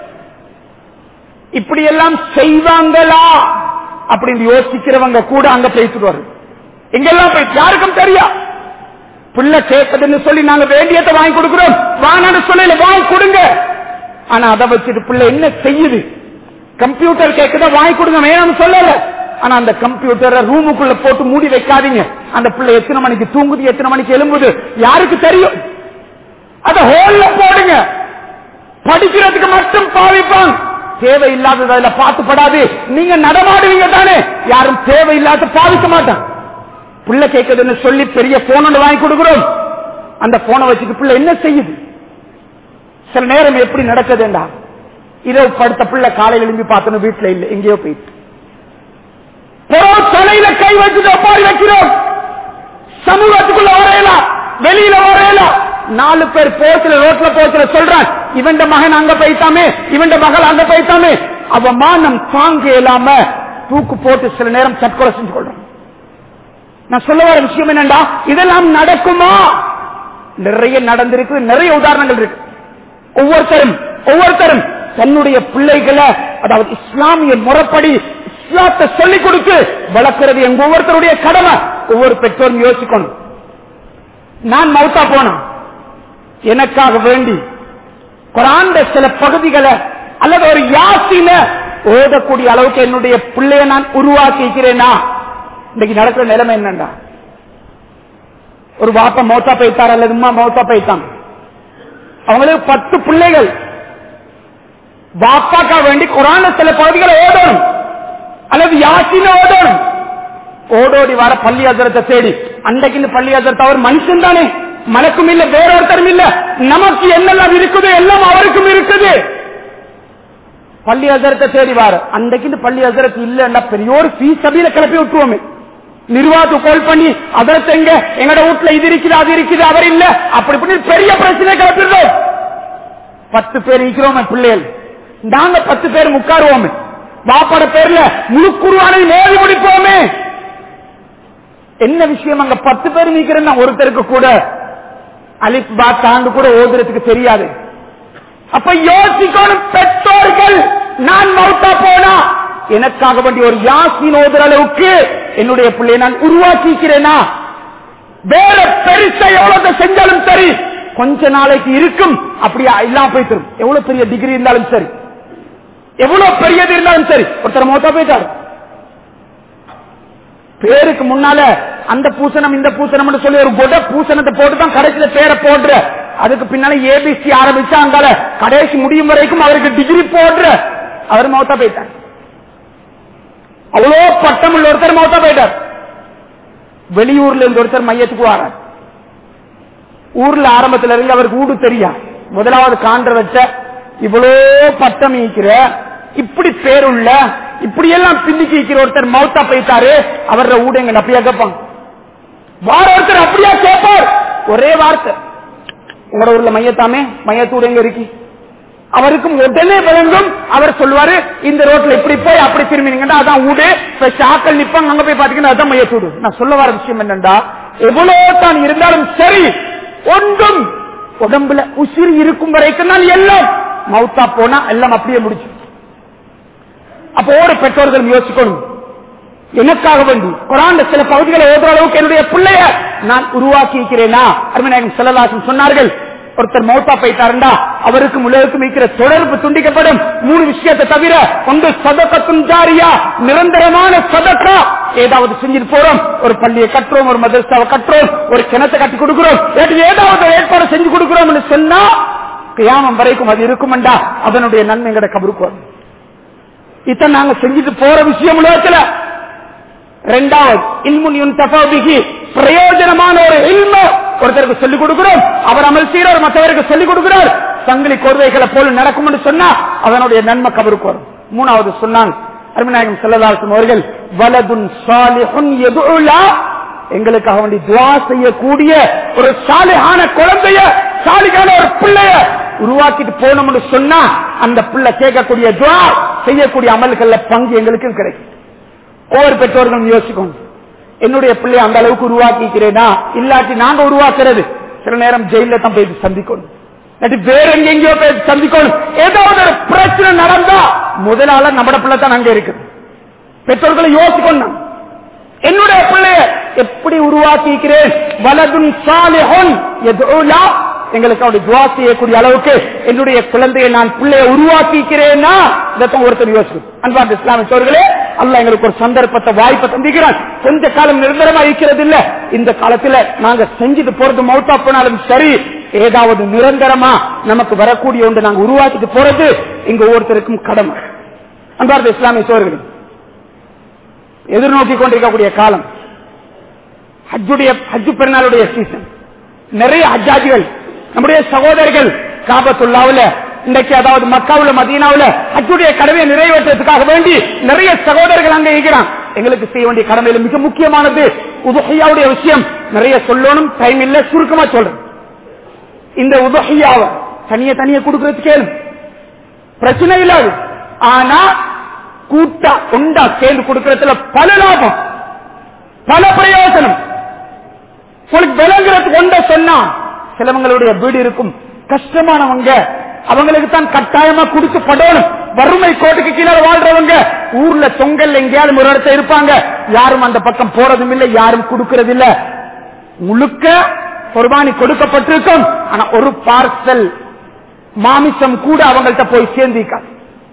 இப்படி எல்லாம் செய்வாங்களா அப்படின்னு யோசிக்கிறவங்க கூட அங்க பேசுவாரு எங்கெல்லாம் போய் யாருக்கும் தெரியா புள்ள கேட்பதுன்னு சொல்லி நாங்க வேண்டியதை வாங்கி கொடுக்கிறோம் வாங்கன்னு சொல்லல வாங்கி கொடுங்க ஆனா அதை வச்சுட்டு பிள்ளை என்ன செய்யுது கம்ப்யூட்டர் கேட்குதா வாங்கி கொடுங்க வேணும்னு சொல்லல ஆனா அந்த கம்ப்யூட்டரை ரூமுக்குள்ள போட்டு மூடி வைக்காதீங்க அந்த பிள்ளை எத்தனை மணிக்கு தூங்குது எத்தனை மணிக்கு எழும்புது யாருக்கு தெரியும் அத ஹோல்ல போடுங்க படிக்கிறதுக்கு மட்டும் பாவிப்பாங்க தேவையில்லாதது அதுல பாத்துப்படாது நீங்க நடமாடுவீங்க தானே யாரும் தேவையில்லாத பாதிக்க மாட்டான் பிள்ளை கேட்குதுன்னு சொல்லி பெரிய போன் ஒன்று வாங்கி கொடுக்கிறோம் அந்த போனை வச்சுட்டு பிள்ளை என்ன செய்யுது சில நேரம் எப்படி நடக்குதுண்டா இரவு படுத்த பிள்ளை காலையில் எழும்பி பார்த்தோம் வீட்டுல இல்ல எங்கேயோ போயிட்டு பிறகு தலையில கை வச்சுட்டு ஒப்பாரி வைக்கிறோம் சமூகத்துக்குள்ள வரையலாம் வெளியில வரையலாம் நாலு பேர் போச்சுல ரோட்ல போச்சுல சொல்றான் இவன் மகன் அங்க போய்த்தாமே இவன் மகள் அங்க போய்த்தாமே அவ மானம் தாங்க இல்லாம தூக்கு போட்டு சில நேரம் தற்கொலை செஞ்சு கொள்றான் நான் சொல்ல வர விஷயம் என்னண்டா இதெல்லாம் நடக்குமா நிறைய நடந்திருக்கு நிறைய உதாரணங்கள் இருக்கு ஒவ்வொருத்தரும் ஒவ்வொருத்தரும் தன்னுடைய பிள்ளைகளை அதாவது இஸ்லாமிய முறைப்படி இஸ்லாத்தை சொல்லிக் கொடுத்து வளர்க்கிறது எங்க ஒவ்வொருத்தருடைய கடமை ஒவ்வொரு பெற்றோரும் யோசிக்கணும் நான் மௌத்தா போனேன் எனக்காக வேண்டி குரான் சில பகுதிகளை அல்லது ஒரு யாசின ஓதக்கூடிய அளவுக்கு என்னுடைய பிள்ளைய நான் உருவாக்கி இருக்கிறேனா இன்னைக்கு நடக்கிற நிலைமை என்னண்டா ஒரு வாப்பா மௌத்தா போய்த்தார் அல்லது அம்மா மௌத்தா போய்த்தான் அவங்களுக்கு பத்து பிள்ளைகள் பாப்பாக்கா வேண்டி குரான சில பகுதிகளை ஓடணும் அல்லது யாசின ஓடணும் ஓடோடி வர பள்ளி அசரத்தை தேடி அன்றைக்கு இந்த பள்ளி அசரத்தை அவர் மனுஷன் தானே மனக்கும் இல்ல வேற ஒருத்தரும் இல்ல நமக்கு என்னெல்லாம் இருக்குது எல்லாம் அவருக்கும் இருக்குது பள்ளி அசரத்தை தேடி வார அன்றைக்கு இந்த பள்ளி அசரத்து இல்லன்னா பெரிய ஒரு ஃபீ சபையில கிளப்பி விட்டுருவோமே நிர்வாகத்துக்கு கால் பண்ணி அதரத்தை எங்க எங்கட வீட்டுல இது இருக்குது அது இருக்குது அவர் இல்ல அப்படி இப்படி பெரிய பிரச்சனை கிளப்பிடுறோம் பத்து பேர் இருக்கிறோம் பிள்ளைகள் நாங்க பத்து பேர் முக்காருவோமே பாப்பாட பேர்ல முழுக்குருவானை நேரி முடிப்போமே என்ன விஷயம் அங்க பத்து பேர் நிக்கிறேன்னா ஒருத்தருக்கு கூட அலிப் பா தாண்டு கூட ஓதுறதுக்கு தெரியாது அப்ப யோசிக்கணும் பெற்றோர்கள் நான் மௌத்தா போனா எனக்காக வேண்டிய ஒரு யாசின் ஓதுற அளவுக்கு என்னுடைய பிள்ளையை நான் உருவாக்கிக்கிறேனா வேற பெருசா எவ்வளவு செஞ்சாலும் சரி கொஞ்ச நாளைக்கு இருக்கும் அப்படியா இல்லாம போயிட்டு எவ்வளவு பெரிய டிகிரி இருந்தாலும் சரி எவ்வளவு பெரியது இருந்தாலும் சரி ஒருத்தர் மௌத்தா போயிட்டாரு பேருக்கு முன்னால அந்த பூசணம் இந்த பூசணம் சொல்லி ஒரு கொட பூசணத்தை போட்டு தான் கடைசியில பேரை போடுற அதுக்கு பின்னால ஏபிசி ஆரம்பிச்சா அங்கால கடைசி முடியும் வரைக்கும் அவருக்கு டிகிரி போடுற அவர் மௌத்தா போயிட்டார் அவ்வளோ பட்டம் உள்ள ஒருத்தர் மௌத்தா போயிட்டார் வெளியூர்ல இருந்து ஒருத்தர் மையத்துக்கு வரார் ஊர்ல ஆரம்பத்துல இருந்து அவருக்கு ஊடு தெரியா முதலாவது காண்ற வச்ச இவ்வளோ பட்டம் ஈக்கிற இப்படி பேருள்ள இப்படி எல்லாம் பின்னிக்கு வைக்கிற ஒருத்தர் மௌத்தா போயிட்டாரு அவர ஊட எங்க அப்படியா கேட்பாங்க வார ஒருத்தர் அப்படியா கேட்பார் ஒரே வார்த்தை உங்களோட ஊர்ல மையத்தாமே மையத்தூடு எங்க இருக்கு அவருக்கும் உடனே விளங்கும் அவர் சொல்லுவாரு இந்த ரோட்ல இப்படி போய் அப்படி திரும்பினீங்கன்னா அதான் ஊடு இப்ப சாக்கள் நிப்பாங்க அங்க போய் பாத்தீங்கன்னா அதான் மையத்தூடு நான் சொல்ல வர விஷயம் என்னண்டா எவ்வளவு தான் இருந்தாலும் சரி ஒன்றும் உடம்புல உசிறு இருக்கும் வரைக்கும் தான் எல்லாம் மவுத்தா போனா எல்லாம் அப்படியே முடிச்சு அப்போ ஒரு பெற்றோர்கள் யோசிக்கணும் எனக்காக வேண்டி குரான் சில பகுதிகளை ஓதுற அளவுக்கு என்னுடைய பிள்ளைய நான் உருவாக்கி இருக்கிறேனா அருமநாயகம் செல்லலாசன் சொன்னார்கள் ஒருத்தர் மௌத்தா போயிட்டாருண்டா அவருக்கும் உலகத்துக்கும் இருக்கிற தொடர்பு துண்டிக்கப்படும் மூணு விஷயத்தை தவிர ஒன்று சதக்கத்தும் ஜாரியா நிரந்தரமான சதக்கா ஏதாவது செஞ்சுட்டு போறோம் ஒரு பள்ளியை கட்டுறோம் ஒரு மதரசாவை கட்டுறோம் ஒரு கிணத்தை கட்டி கொடுக்கிறோம் இல்லாட்டி ஏதாவது ஒரு ஏற்பாடு செஞ்சு கொடுக்கிறோம் சொன்னா கியாமம் வரைக்கும் அது இருக்குமெண்டா அதனுடைய நன்மை எங்கட கபருக்கு வரும் இத்தனை நாங்க செஞ்சுட்டு போற விஷயம் உலகத்துல ரெண்டாவது இல்முன் தபாபிகி பிரயோஜனமான ஒரு இல்ம ஒருத்தருக்கு சொல்லிக் கொடுக்கிறோம் அவர் அமல் செய்யறார் மற்றவருக்கு சொல்லிக் கொடுக்கிறார் சங்கிலி கோர்வைகளை போல நடக்கும் என்று சொன்னா அதனுடைய நன்மை கபருக்கு வரும் மூணாவது சொன்னாங்க அருமநாயகம் செல்லதாசம் அவர்கள் வலதுன் சாலிஹுன் எதுலா எங்களுக்காக வேண்டி துவா செய்யக்கூடிய ஒரு சாலிகான குழந்தைய சாலிகான ஒரு பிள்ளைய உருவாக்கிட்டு போனோம்னு சொன்னா அந்த பிள்ளை கேட்கக்கூடிய துவா செய்யக்கூடிய அமல்கள்ல பங்கு எங்களுக்கு கிடைக்கும் ஒவ்வொரு பெற்றோர்களும் யோசிக்கணும் என்னுடைய பிள்ளைய அந்த அளவுக்கு உருவாக்கிக்கிறேனா இல்லாட்டி நாங்க உருவாக்குறது சில நேரம் ஜெயில தான் போய் சந்திக்கணும் இல்லாட்டி வேற எங்கெங்கயோ போய் சந்திக்கணும் ஏதாவது ஒரு பிரச்சனை நடந்தா முதலால நம்மட பிள்ளை தான் அங்க இருக்கு பெற்றோர்களை யோசிக்கணும் என்னுடைய பிள்ளைய எப்படி உருவாக்கிக்கிறேன் வலதுன் சாலிஹுன் எதுலா எங்களுக்கு அவருடைய துவா செய்யக்கூடிய அளவுக்கு என்னுடைய குழந்தையை நான் பிள்ளைய உருவாக்கிக்கிறேன்னா இதைத்தான் ஒருத்தர் யோசிக்கும் அன்பார்ந்த இஸ்லாமியர்களே அல்ல எங்களுக்கு ஒரு சந்தர்ப்பத்தை வாய்ப்பை தந்திக்கிறான் கொஞ்ச காலம் நிரந்தரமா இருக்கிறது இல்ல இந்த காலத்துல நாங்க செஞ்சுட்டு போறது மௌத்தா போனாலும் சரி ஏதாவது நிரந்தரமா நமக்கு வரக்கூடிய ஒன்று நாங்க உருவாக்கிட்டு போறது எங்க ஒவ்வொருத்தருக்கும் கடமை அன்பார்ந்த இஸ்லாமிய சோழர்கள் எதிர்நோக்கி கொண்டிருக்கக்கூடிய காலம் ஹஜ்ஜுடைய ஹஜ்ஜு பெருநாளுடைய சீசன் நிறைய ஹஜ்ஜாஜிகள் நம்முடைய சகோதரர்கள் காபத்துள்ளாவுல இன்றைக்கு அதாவது மக்காவுல மதீனாவுல ஹஜ்ஜுடைய கடமையை நிறைவேற்றத்துக்காக வேண்டி நிறைய சகோதரர்கள் அங்க இருக்கிறான் எங்களுக்கு செய்ய வேண்டிய கடமையில மிக முக்கியமானது உதுகையாவுடைய விஷயம் நிறைய சொல்லணும் டைம் இல்ல சுருக்கமா சொல்றேன் இந்த உதுகையாவை தனிய தனிய கொடுக்கறது கேளு பிரச்சனை இல்லாது ஆனா கூட்டா உண்டா சேர்ந்து கொடுக்கறதுல பல லாபம் பல பிரயோஜனம் உங்களுக்கு விளங்குறதுக்கு ஒன்ற சொன்னா சிலவங்களுடைய வீடு இருக்கும் கஷ்டமானவங்க அவங்களுக்கு தான் கட்டாயமா கொடுக்கப்படணும் வறுமை கோட்டுக்கு கீழே வாழ்றவங்க ஊர்ல தொங்கல் எங்கேயாவது ஒரு இடத்துல இருப்பாங்க யாரும் அந்த பக்கம் போறதும் இல்லை யாரும் கொடுக்கறது இல்ல முழுக்க குர்பானி கொடுக்கப்பட்டிருக்கும் ஆனா ஒரு பார்சல் மாமிசம் கூட அவங்கள்ட்ட போய் சேர்ந்திருக்காது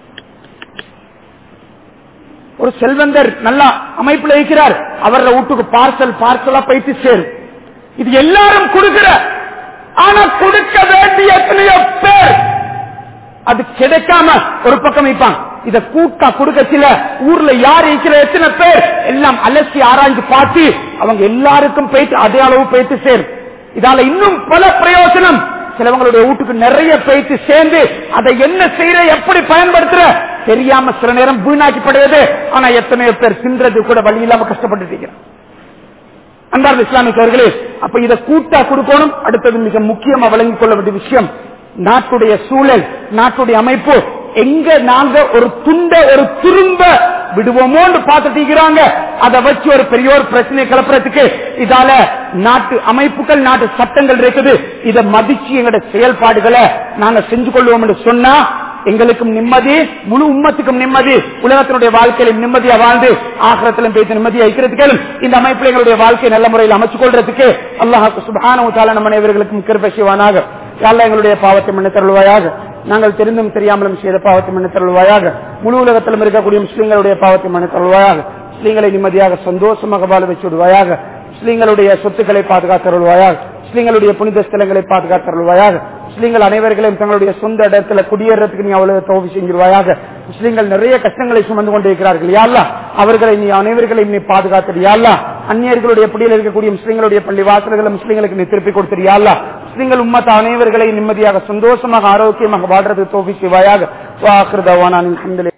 ஒரு செல்வந்தர் நல்லா அமைப்புல இருக்கிறார் அவர வீட்டுக்கு பார்சல் பார்சலா போயிட்டு சேரும் இது எல்லாரும் கொடுக்கிற ஆனா கொடுக்க வேண்டிய எத்தனையோ பேர் அது கிடைக்காம ஒரு பக்கம் வைப்பான் இத கூட்டா கொடுக்க சில ஊர்ல யார் இருக்கிற எத்தனை பேர் எல்லாம் அலசி ஆராய்ந்து பார்த்து அவங்க எல்லாருக்கும் போயிட்டு அதே அளவு போயிட்டு சேரும் இதால இன்னும் பல பிரயோஜனம் சிலவங்களுடைய வீட்டுக்கு நிறைய போயிட்டு சேர்ந்து அதை என்ன செய்யற எப்படி பயன்படுத்துற தெரியாம சில நேரம் வீணாக்கப்படுவது ஆனா எத்தனையோ பேர் சின்றது கூட வழி இல்லாம கஷ்டப்பட்டு இருக்கிறான் அன்பார்ந்த இஸ்லாமிக் அவர்களே அப்ப இதை கூட்டா கொடுக்கணும் அடுத்தது மிக முக்கியமா வழங்கிக் கொள்ள வேண்டிய விஷயம் நாட்டுடைய சூழல் நாட்டுடைய அமைப்பு எங்க நாங்க ஒரு துண்ட ஒரு திரும்ப விடுவோமோன்னு பார்த்துட்டு அதை வச்சு ஒரு பெரிய ஒரு பிரச்சனை கிளப்புறதுக்கு இதால நாட்டு அமைப்புகள் நாட்டு சட்டங்கள் இருக்குது இதை மதிச்சு எங்களுடைய செயல்பாடுகளை நாங்க செஞ்சு கொள்வோம் என்று சொன்னா எங்களுக்கும் நிம்மதி முழு உம்மத்துக்கும் நிம்மதி உலகத்தினுடைய வாழ்க்கையில நிம்மதியா வாழ்ந்து ஆகிரத்திலும் பேசி நிம்மதியா இருக்கிறதுக்கு இந்த அமைப்பில் எங்களுடைய வாழ்க்கையை நல்ல முறையில் அமைச்சு கொள்றதுக்கு அல்லாஹாக்கு சுபான நம்ம அனைவர்களுக்கும் கிருபை செய்வானாக யாழ்லா எங்களுடைய பாவத்தை மன்னித்தருள்வாயாக நாங்கள் தெரிந்தும் தெரியாமலும் செய்த பாவத்தை மன்னித்தருள்வாயாக முழு உலகத்திலும் இருக்கக்கூடிய முஸ்லீம்களுடைய பாவத்தை மன்னித்தருள்வாயாக முஸ்லீம்களை நிம்மதியாக சந்தோஷமாக வாழ வச்சு விடுவாயாக முஸ்லீம்களுடைய சொத்துக்களை பாதுகாத்தருள்வாயாக முஸ்லீம்களுடைய புனித ஸ்தலங்களை பாதுகாத்தருள்வாயாக முஸ்லீம்கள் அனைவர்களையும் தங்களுடைய சொந்த இடத்துல குடியேறதுக்கு நீ அவ்வளவு தோல்வி செஞ்சிருவாயாக முஸ்லீம்கள் நிறைய கஷ்டங்களை சுமந்து கொண்டிருக்கிறார்கள் யாழ்லா அவர்களை நீ அனைவர்களையும் நீ பாதுகாத்தது யாழ்லா அந்நியர்களுடைய பிடியில் இருக்கக்கூடிய முஸ்லீம்களுடைய பள்ளி வாசல்களை முஸ்லீம்களுக்கு நீ திருப்பி கொடுத்தது யாழ்லா முஸ்லீம்கள் உம்மத்த அனைவர்களை நிம்மதியாக சந்தோஷமாக ஆரோக்கியமாக வாழ்றது தோல்வி செய்வாயாக